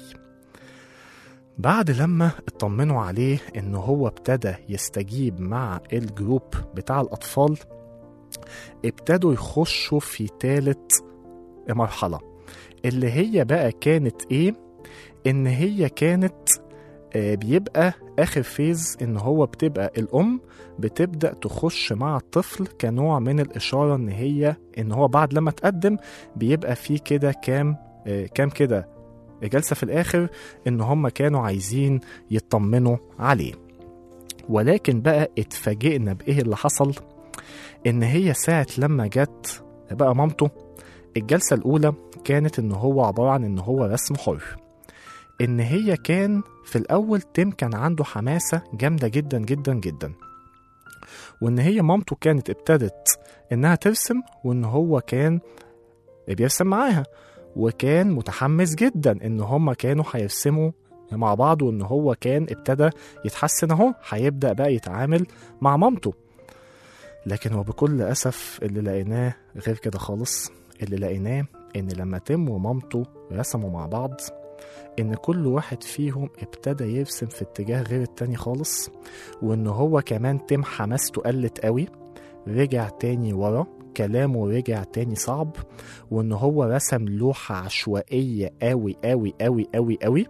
بعد لما اطمنوا عليه ان هو ابتدى يستجيب مع الجروب بتاع الاطفال ابتدوا يخشوا في تالت مرحلة اللي هي بقى كانت ايه ان هي كانت آه، بيبقى اخر فيز ان هو بتبقى الام بتبدا تخش مع الطفل كنوع من الاشاره ان هي ان هو بعد لما تقدم بيبقى في كده كام آه، كام كده جلسه في الاخر ان هم كانوا عايزين يطمنوا عليه ولكن بقى اتفاجئنا بايه اللي حصل ان هي ساعه لما جت بقى مامته الجلسه الاولى كانت ان هو عباره عن ان هو رسم حر ان هي كان في الاول تيم كان عنده حماسه جامده جدا جدا جدا وان هي مامته كانت ابتدت انها ترسم وان هو كان بيرسم معاها وكان متحمس جدا ان هما كانوا هيرسموا مع بعض وان هو كان ابتدى يتحسن اهو هيبدا بقى يتعامل مع مامته لكن هو بكل اسف اللي لقيناه غير كده خالص اللي لقيناه ان لما تم ومامته رسموا مع بعض ان كل واحد فيهم ابتدى يرسم في اتجاه غير التاني خالص وان هو كمان تم حماسته قلت قوي رجع تاني ورا كلامه رجع تاني صعب وان هو رسم لوحة عشوائية قوي قوي قوي قوي قوي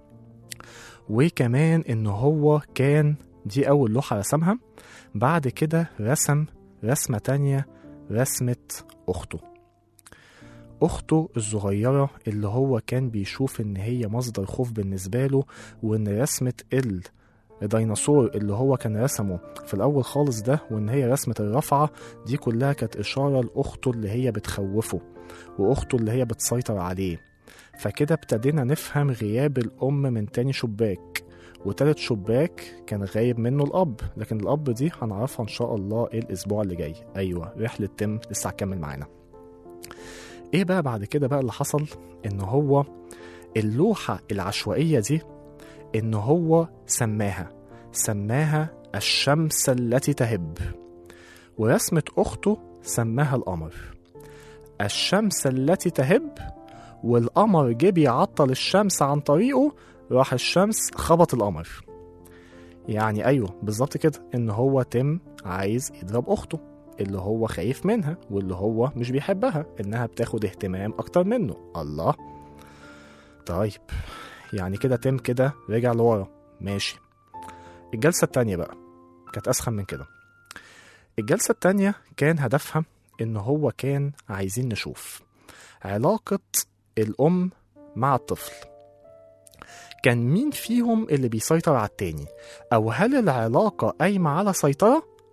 وكمان ان هو كان دي اول لوحة رسمها بعد كده رسم رسمة تانية رسمة اخته اخته الصغيرة اللي هو كان بيشوف ان هي مصدر خوف بالنسبة له وان رسمة ال الديناصور اللي هو كان رسمه في الأول خالص ده وإن هي رسمة الرفعة دي كلها كانت إشارة لأخته اللي هي بتخوفه وأخته اللي هي بتسيطر عليه فكده ابتدينا نفهم غياب الأم من تاني شباك وتالت شباك كان غايب منه الأب لكن الأب دي هنعرفها إن شاء الله إيه الأسبوع اللي جاي أيوة رحلة تم لسه هتكمل معانا إيه بقى بعد كده بقى اللي حصل إن هو اللوحة العشوائية دي إن هو سماها سماها الشمس التي تهب ورسمة أخته سماها القمر الشمس التي تهب والقمر جه بيعطل الشمس عن طريقه راح الشمس خبط القمر يعني أيوه بالظبط كده إن هو تم عايز يضرب أخته اللي هو خايف منها واللي هو مش بيحبها إنها بتاخد اهتمام أكتر منه الله طيب يعني كده تم كده رجع لورا ماشي الجلسة التانية بقى كانت أسخن من كده الجلسة التانية كان هدفها إن هو كان عايزين نشوف علاقة الأم مع الطفل كان مين فيهم اللي بيسيطر على التاني أو هل العلاقة قايمة على سيطرة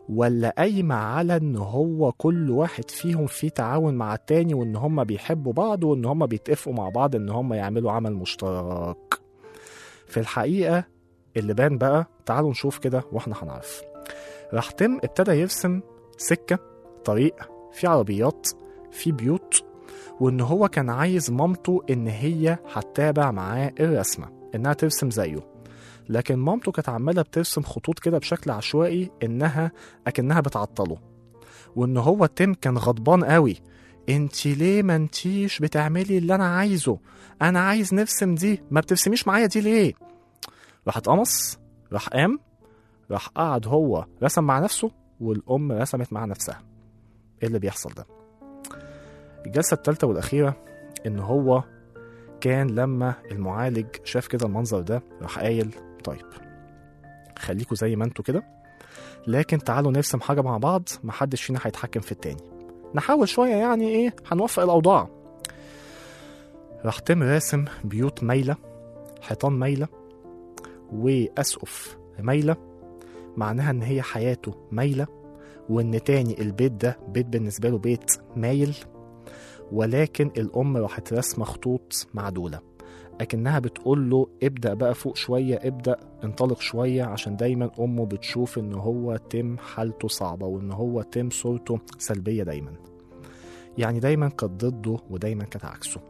ولا قايمة على إن هو كل واحد فيهم فيه تعاون مع التاني وإن هما بيحبوا بعض وإن هما بيتفقوا مع بعض إن هما يعملوا عمل مشترك في الحقيقة اللي بان بقى تعالوا نشوف كده واحنا هنعرف راح تم ابتدى يرسم سكة طريق في عربيات في بيوت وإن هو كان عايز مامته إن هي هتتابع معاه الرسمة إنها ترسم زيه لكن مامته كانت عمالة بترسم خطوط كده بشكل عشوائي إنها أكنها بتعطله وإن هو تيم كان غضبان قوي انتي ليه ما انتيش بتعملي اللي انا عايزه انا عايز نرسم دي ما بترسميش معايا دي ليه راح اتقمص راح قام راح قعد هو رسم مع نفسه والام رسمت مع نفسها ايه اللي بيحصل ده الجلسه الثالثه والاخيره ان هو كان لما المعالج شاف كده المنظر ده راح قايل طيب خليكوا زي ما انتوا كده لكن تعالوا نرسم حاجه مع بعض محدش فينا هيتحكم في التاني نحاول شويه يعني ايه هنوفق الاوضاع راح تم راسم بيوت مايله حيطان مايله واسقف مايله معناها ان هي حياته مايله وان تاني البيت ده بيت بالنسبه له بيت مايل ولكن الام راحت راسمه خطوط معدوله اكنها بتقول له ابدا بقى فوق شويه ابدا انطلق شويه عشان دايما امه بتشوف ان هو تم حالته صعبه وان هو تم صورته سلبيه دايما يعني دايما كانت ضده ودايما كانت عكسه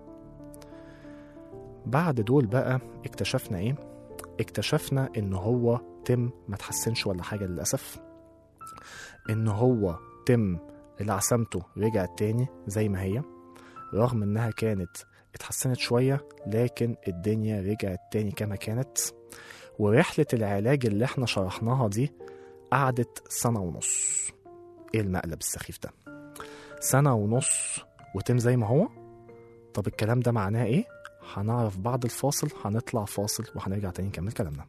بعد دول بقى اكتشفنا ايه اكتشفنا ان هو تم ما تحسنش ولا حاجه للاسف ان هو تم اللي عسامته رجعت تاني زي ما هي رغم انها كانت اتحسنت شويه لكن الدنيا رجعت تاني كما كانت ورحله العلاج اللي احنا شرحناها دي قعدت سنه ونص ايه المقلب السخيف ده سنه ونص وتم زي ما هو طب الكلام ده معناه ايه هنعرف بعد الفاصل هنطلع فاصل وهنرجع تاني نكمل كلامنا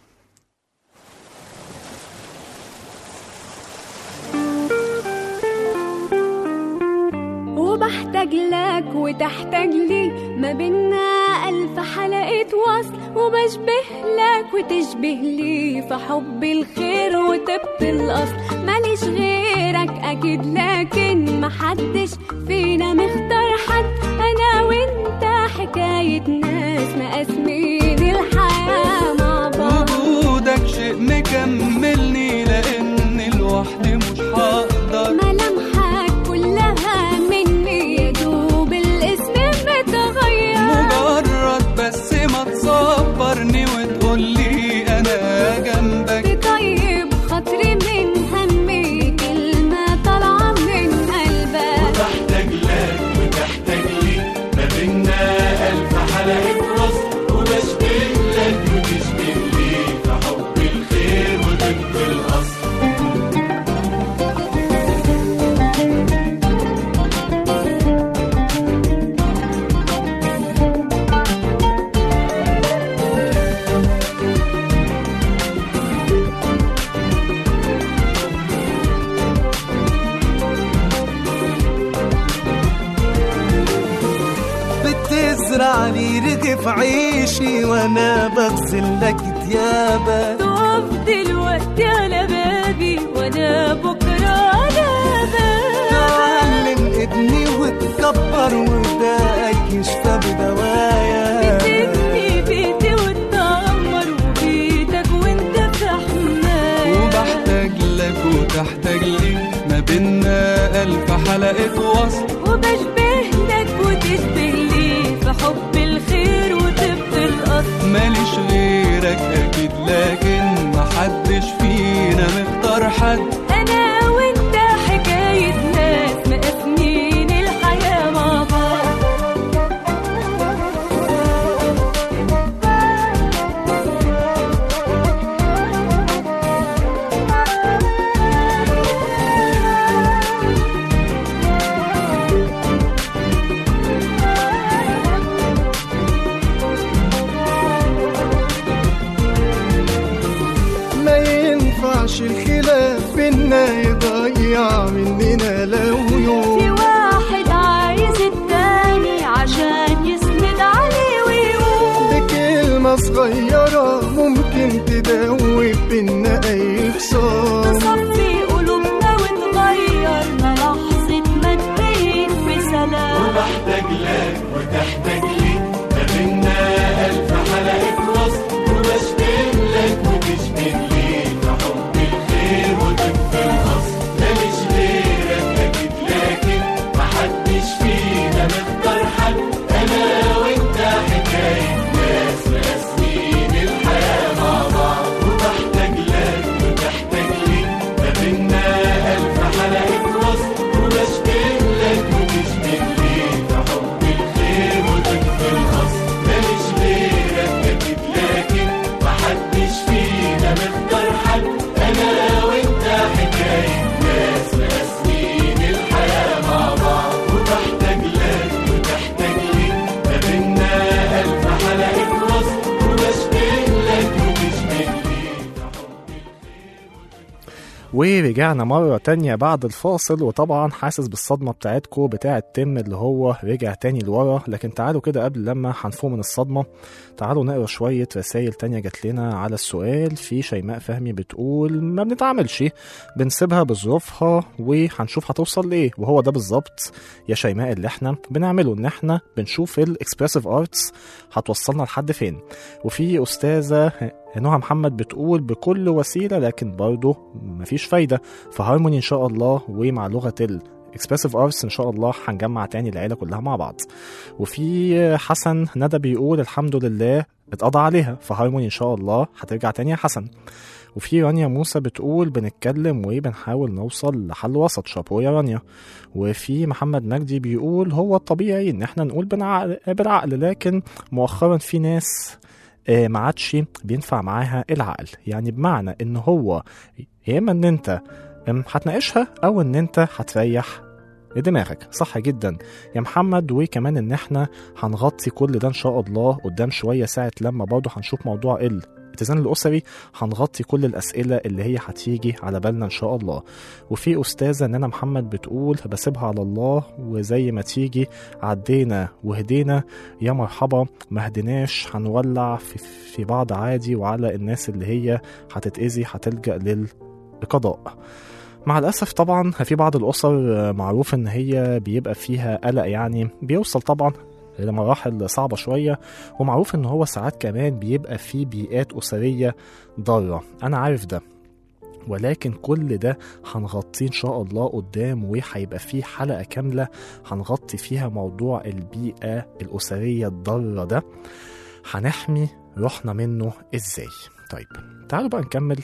وبحتاج لك وتحتاج لي ما بينا ألف حلقة وصل وبشبه لك وتشبه لي في حب الخير وطب الأصل ماليش غيرك أكيد لكن محدش فينا مختار حد أنا وأنت حكاية ناس مقاسمين الحياة مع بعض وجودك شيء مكملني لان لوحدي مش هقدر ملامحك كلها مني يا دوب الاسم متغير مجرد بس ما تصبرني وتقولي انا جنبك طيب خاطري من همي كلمة طالعة من قلبك بحتاج لك وتحتاج لي ما بينا ألف حلقة وصل وبشبه لك وتشبه لي في حب الخير وطب الأصل بتزرع لي رغف عيشي وانا بغسل لك ديابك تقف دلوقتي على بابي وانا بكرة على بابك تعلم ابني وتكبر وباقي يشفى بدوايا بتبني بيتي وتدمر وبيتك وانت في حماية وبحتاج لك وتحتاج لي ما بينا ألف حلقة وصل وبشبه لك وتشبه لي في حب الخير وطب الأصل ماليش غيرك أكيد لكن محدش فينا مختار حد أنا وأنت حكاية ناس مقاسمين الحياة مع بعض ما ينفعش الخلاف بينا يضيع مننا لو في يوم واحد عايز التاني عشان يسند عليه ويقوم بكلمة صغيرة ممكن تدوب بينا أي خصام تصفي قلوب وتحتاج لي ما بينا ألف حلقة وصل وبشبه لك وتشبه لي في حب الخير وطب الأصل ماليش غيرك أكيد لكن محدش فينا مختار حد أنا وأنت حكاية ناس مقاسمين الحياة مع بعض وبحتاج لك وتحتاج لي ما بينا ألف حلقة وصل وبشبه لك وتشبه لي في حب الخير وطب الأصل ماليش غيرك أكيد لكن محدش فينا مختار حد أنا وأنت حكاية ناس مقاسمين الحياة مع بعض وبحتاج لك وتحتاج لي ما بينا ألف حلقة وصل وبشبه لك وتشبه لي في حب ورجعنا مرة تانية بعد الفاصل وطبعا حاسس بالصدمة بتاعتكو بتاعة تم اللي هو رجع تاني لورا لكن تعالوا كده قبل لما هنفوق من الصدمة تعالوا نقرا شوية رسائل تانية جات لنا على السؤال في شيماء فهمي بتقول ما بنتعاملش بنسيبها بظروفها وهنشوف هتوصل لإيه وهو ده بالظبط يا شيماء اللي احنا بنعمله ان احنا بنشوف الاكسبريسيف ارتس هتوصلنا لحد فين وفي استاذة نهى محمد بتقول بكل وسيله لكن برضه مفيش فايده فهارموني ان شاء الله ومع لغه الاكسبريسيف ارتس ان شاء الله هنجمع تاني العيله كلها مع بعض وفي حسن ندى بيقول الحمد لله اتقضى عليها فهارموني ان شاء الله هترجع تاني يا حسن وفي رانيا موسى بتقول بنتكلم وبنحاول نوصل لحل وسط شابو يا رانيا وفي محمد مجدي بيقول هو الطبيعي ان احنا نقول بالعقل, بالعقل لكن مؤخرا في ناس آه، ما عادش بينفع معاها العقل يعني بمعنى ان هو يا اما ان انت أم، هتناقشها او ان انت هتريح دماغك صح جدا يا محمد وكمان ان احنا هنغطي كل ده ان شاء الله قدام شويه ساعه لما برضه هنشوف موضوع الاتزان الاسري هنغطي كل الاسئله اللي هي هتيجي على بالنا ان شاء الله وفي استاذه نانا محمد بتقول بسيبها على الله وزي ما تيجي عدينا وهدينا يا مرحبا ما هديناش هنولع في, في بعض عادي وعلى الناس اللي هي هتتأذي هتلجأ للقضاء مع الأسف طبعا في بعض الأسر معروف إن هي بيبقى فيها قلق يعني بيوصل طبعا لمراحل صعبة شوية ومعروف إن هو ساعات كمان بيبقى في بيئات أسرية ضارة أنا عارف ده ولكن كل ده هنغطيه ان شاء الله قدام وهيبقى فيه حلقه كامله هنغطي فيها موضوع البيئه الاسريه الضاره ده هنحمي روحنا منه ازاي طيب تعالوا بقى نكمل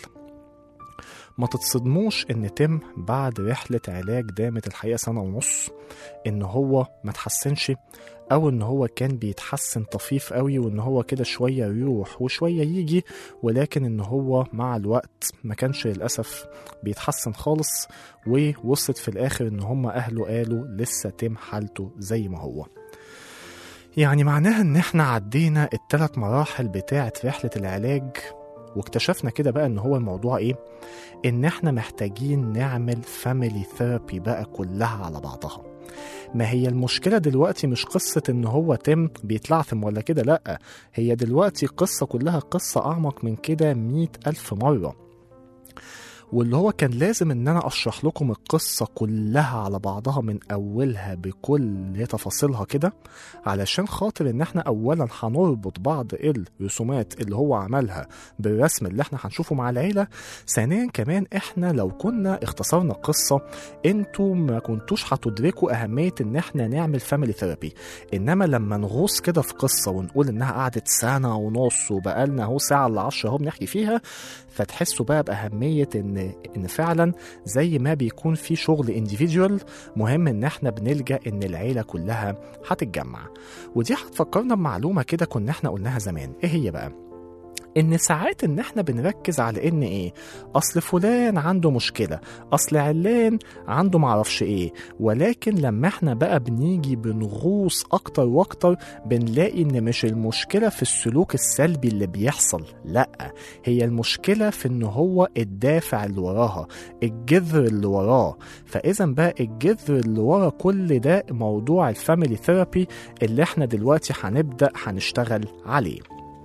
ما تتصدموش ان تم بعد رحله علاج دامت الحقيقه سنه ونص ان هو ما تحسنش او ان هو كان بيتحسن طفيف قوي وان هو كده شويه يروح وشويه يجي ولكن ان هو مع الوقت ما كانش للاسف بيتحسن خالص ووصلت في الاخر ان هم اهله قالوا لسه تم حالته زي ما هو يعني معناها ان احنا عدينا الثلاث مراحل بتاعه رحله العلاج واكتشفنا كده بقى ان هو الموضوع ايه ان احنا محتاجين نعمل فاميلي ثيرابي بقى كلها على بعضها ما هي المشكلة دلوقتي مش قصة إن هو تم بيتلعثم ولا كده لأ هي دلوقتي قصة كلها قصة أعمق من كده مئة ألف مرة واللي هو كان لازم ان انا اشرح لكم القصة كلها على بعضها من اولها بكل تفاصيلها كده علشان خاطر ان احنا اولا هنربط بعض الرسومات اللي هو عملها بالرسم اللي احنا هنشوفه مع العيلة ثانيا كمان احنا لو كنا اختصرنا القصة انتوا ما كنتوش هتدركوا اهمية ان احنا نعمل فاميلي ثيرابي انما لما نغوص كده في قصة ونقول انها قعدت سنة ونص وبقالنا اهو ساعة الا عشرة اهو بنحكي فيها فتحسوا بقى باهميه ان ان فعلا زي ما بيكون في شغل انديفيدوال مهم ان احنا بنلجا ان العيله كلها هتتجمع ودي هتفكرنا بمعلومه كده كنا احنا قلناها زمان ايه هي بقى ان ساعات ان احنا بنركز على ان ايه اصل فلان عنده مشكله اصل علان عنده معرفش ايه ولكن لما احنا بقى بنيجي بنغوص اكتر واكتر بنلاقي ان مش المشكله في السلوك السلبي اللي بيحصل لا هي المشكله في ان هو الدافع اللي وراها الجذر اللي وراه فاذا بقى الجذر اللي ورا كل ده موضوع الفاميلي ثيرابي اللي احنا دلوقتي هنبدا هنشتغل عليه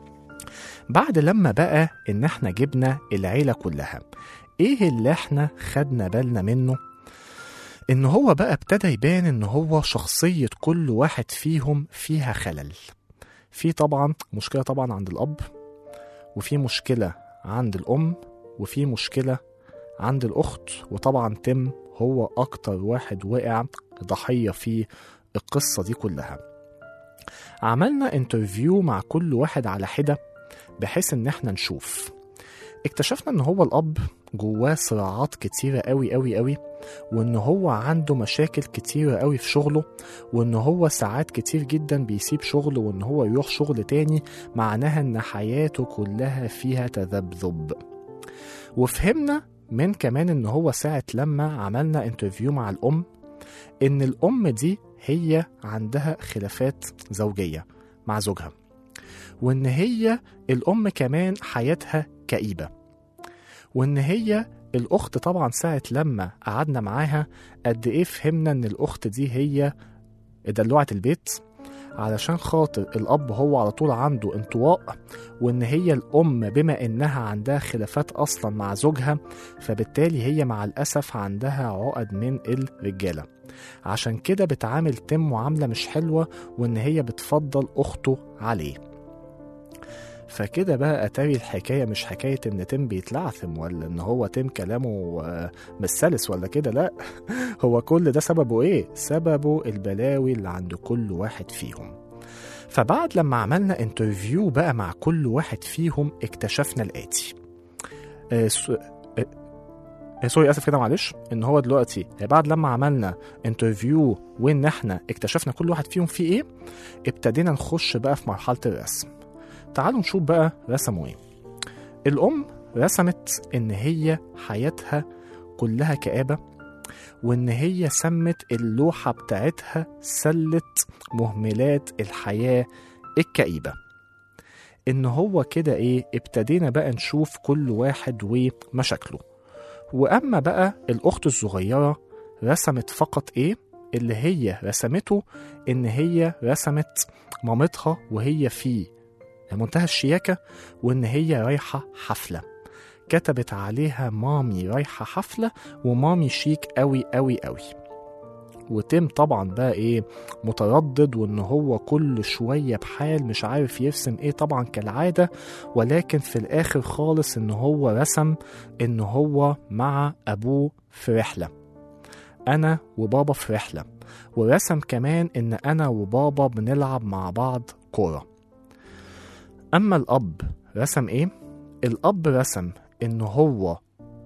بعد لما بقى ان احنا جبنا العيلة كلها ايه اللي احنا خدنا بالنا منه إن هو بقى ابتدى يبان إن هو شخصية كل واحد فيهم فيها خلل في طبعا مشكلة طبعا عند الأب وفي مشكلة عند الأم وفي مشكلة عند الأخت وطبعا تم هو أكتر واحد وقع ضحية في القصة دي كلها عملنا انترفيو مع كل واحد على حدة بحيث ان احنا نشوف اكتشفنا ان هو الاب جواه صراعات كتيرة قوي قوي قوي وان هو عنده مشاكل كتيرة قوي في شغله وان هو ساعات كتير جدا بيسيب شغله وان هو يروح شغل تاني معناها ان حياته كلها فيها تذبذب وفهمنا من كمان ان هو ساعة لما عملنا انترفيو مع الام ان الام دي هي عندها خلافات زوجية مع زوجها وان هي الام كمان حياتها كئيبة وان هي الاخت طبعا ساعة لما قعدنا معاها قد ايه فهمنا ان الاخت دي هي دلوعة البيت علشان خاطر الاب هو على طول عنده انطواء وان هي الام بما انها عندها خلافات اصلا مع زوجها فبالتالي هي مع الاسف عندها عقد من الرجاله عشان كده بتعامل تم معامله مش حلوه وان هي بتفضل اخته عليه فكده بقى اتاري الحكايه مش حكايه ان تم بيتلعثم ولا ان هو تم كلامه آه، مش سلس ولا كده لا هو كل ده سببه ايه سببه البلاوي اللي عند كل واحد فيهم فبعد لما عملنا انترفيو بقى مع كل واحد فيهم اكتشفنا الاتي آه، س- آه، آه، سوري اسف كده معلش ان هو دلوقتي بعد لما عملنا انترفيو وان احنا اكتشفنا كل واحد فيهم فيه ايه ابتدينا نخش بقى في مرحله الرسم تعالوا نشوف بقى رسموا ايه الام رسمت ان هي حياتها كلها كآبة وان هي سمت اللوحة بتاعتها سلة مهملات الحياة الكئيبة ان هو كده ايه ابتدينا بقى نشوف كل واحد ومشاكله واما بقى الاخت الصغيرة رسمت فقط ايه اللي هي رسمته ان هي رسمت مامتها وهي في منتهى الشياكة وإن هي رايحة حفلة كتبت عليها مامي رايحة حفلة ومامي شيك أوي أوي أوي وتم طبعا بقى ايه متردد وان هو كل شوية بحال مش عارف يرسم ايه طبعا كالعادة ولكن في الاخر خالص ان هو رسم ان هو مع ابوه في رحلة انا وبابا في رحلة ورسم كمان ان انا وبابا بنلعب مع بعض كوره أما الأب رسم إيه؟ الأب رسم إن هو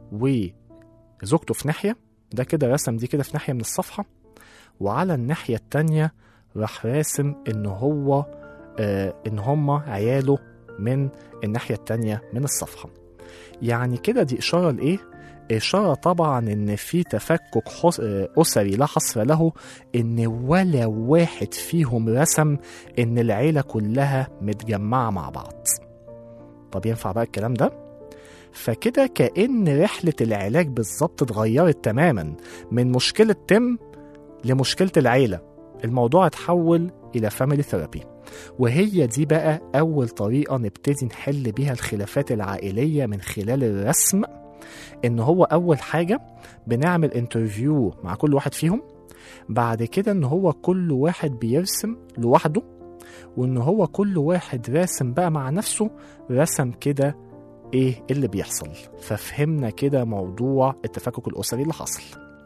وزوجته في ناحية ده كده رسم دي كده في ناحية من الصفحة وعلى الناحية التانية راح راسم إن هو آه إن هما عياله من الناحية التانية من الصفحة يعني كده دي إشارة لإيه؟ إشارة طبعا إن في تفكك حس- آه، أسري لا حصر له إن ولا واحد فيهم رسم إن العيلة كلها متجمعة مع بعض طب ينفع بقى الكلام ده؟ فكده كأن رحلة العلاج بالظبط اتغيرت تماما من مشكلة تم لمشكلة العيلة الموضوع اتحول إلى فاميلي ثيرابي وهي دي بقى أول طريقة نبتدي نحل بيها الخلافات العائلية من خلال الرسم إن هو أول حاجة بنعمل انترفيو مع كل واحد فيهم بعد كده ان هو كل واحد بيرسم لوحده وان هو كل واحد راسم بقى مع نفسه رسم كده ايه اللي بيحصل ففهمنا كده موضوع التفكك الاسري اللي حصل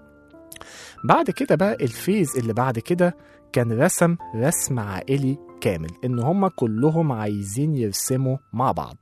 بعد كده بقى الفيز اللي بعد كده كان رسم رسم عائلي كامل ان هما كلهم عايزين يرسموا مع بعض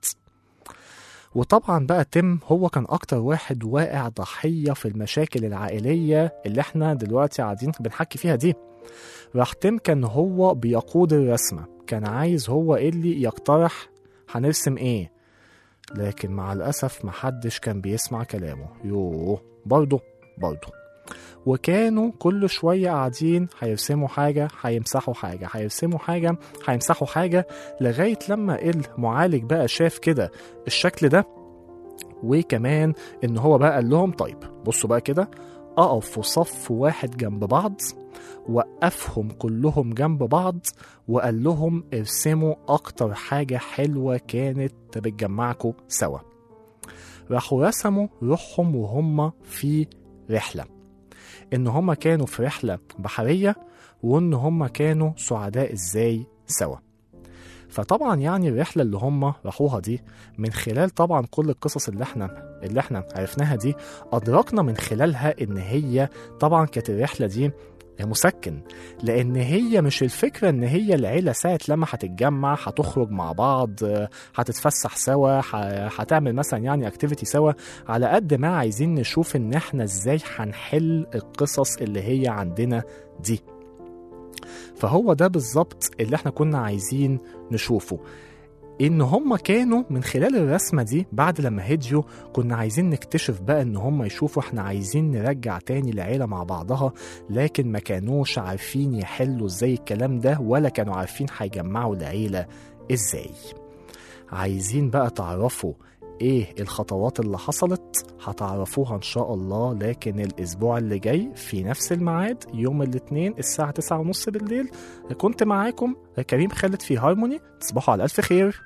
وطبعا بقى تم هو كان اكتر واحد واقع ضحية في المشاكل العائلية اللي احنا دلوقتي قاعدين بنحكي فيها دي راح تم كان هو بيقود الرسمة كان عايز هو اللي يقترح هنرسم ايه لكن مع الأسف محدش كان بيسمع كلامه يوه برضه برضه وكانوا كل شوية قاعدين هيرسموا حاجة هيمسحوا حاجة هيرسموا حاجة هيمسحوا حاجة لغاية لما المعالج بقى شاف كده الشكل ده وكمان ان هو بقى قال لهم طيب بصوا بقى كده اقف في صف واحد جنب بعض وقفهم كلهم جنب بعض وقال لهم ارسموا اكتر حاجة حلوة كانت بتجمعكم سوا راحوا رسموا روحهم وهم في رحلة إن هما كانوا في رحلة بحرية وإن هما كانوا سعداء إزاي سوا فطبعا يعني الرحلة اللي هم راحوها دي من خلال طبعا كل القصص اللي احنا اللي احنا عرفناها دي أدركنا من خلالها إن هي طبعا كانت الرحلة دي مسكن لان هي مش الفكره ان هي العيله ساعه لما هتتجمع هتخرج مع بعض آه، هتتفسح سوا ح- هتعمل مثلا يعني اكتيفيتي سوا على قد ما عايزين نشوف ان احنا ازاي هنحل القصص اللي هي عندنا دي فهو ده بالظبط اللي احنا كنا عايزين نشوفه ان هم كانوا من خلال الرسمه دي بعد لما هديوا كنا عايزين نكتشف بقى ان هم يشوفوا احنا عايزين نرجع تاني العيله مع بعضها لكن ما كانوش عارفين يحلوا ازاي الكلام ده ولا كانوا عارفين هيجمعوا العيله ازاي عايزين بقى تعرفوا ايه الخطوات اللي حصلت هتعرفوها ان شاء الله لكن الاسبوع اللي جاي في نفس الميعاد يوم الاثنين الساعة تسعة ونص بالليل كنت معاكم كريم خالد في هارموني تصبحوا على الف خير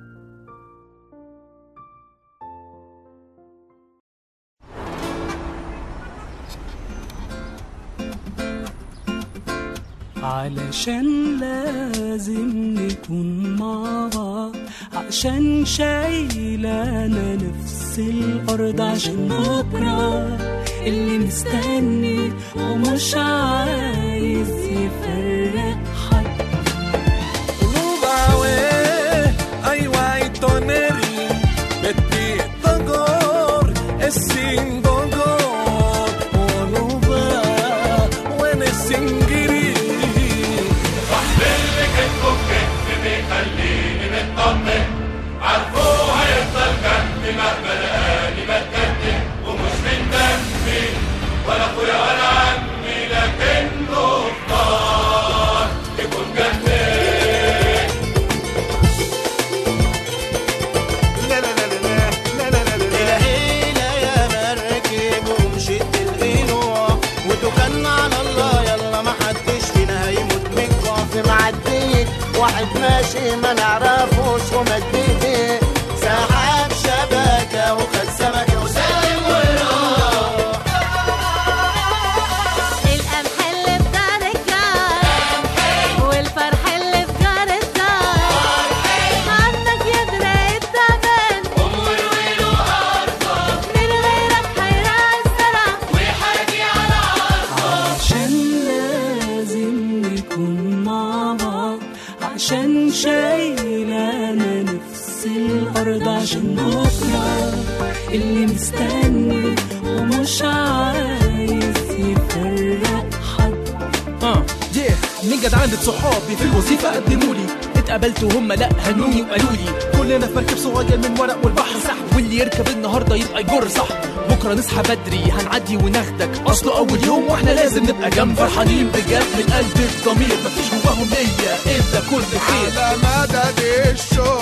علشان لازم نكون مع بعض عشان شايلانا نفس الأرض عشان بكرة اللي مستني ومش عايز يفرق حد Rubawe, ai guai toneri, beti togor, esin gogor, onuba, wene singiri. لا لا لا لا لا لا لا لا الهيلة يا مركب ومشيت القنوع وتوكلنا على الله يلا ما حدش فينا هيموت من الجوع في معدية واحد ماشي ما نعرفوش ومد ايديه سحب شبكة وخد سمكة وسلم وراح القمح اللي في دار الجار والفرح اللي في جار الدار عندك يدرى التمن من غيرك هيرعى الزرع عشان لازم نكون مع بعض عشان شايلانا نفس الأرض عشان بكرة اللي مستني ومش عايز يفرق حد اه yeah. من جدعان صحابي في الوظيفة قدموا لي اتقابلت وهم لا هنوني وقالوا لي كلنا في مركب صغير من ورق والبحر سحب واللي يركب النهارده يبقى يجر صح بكره نصحى بدري هنعدي وناخدك اصله اول يوم واحنا لازم نبقى جنب فرحانين بجد من قلب الضمير مفيش جواهم نية الا كل خير على مدد الشوق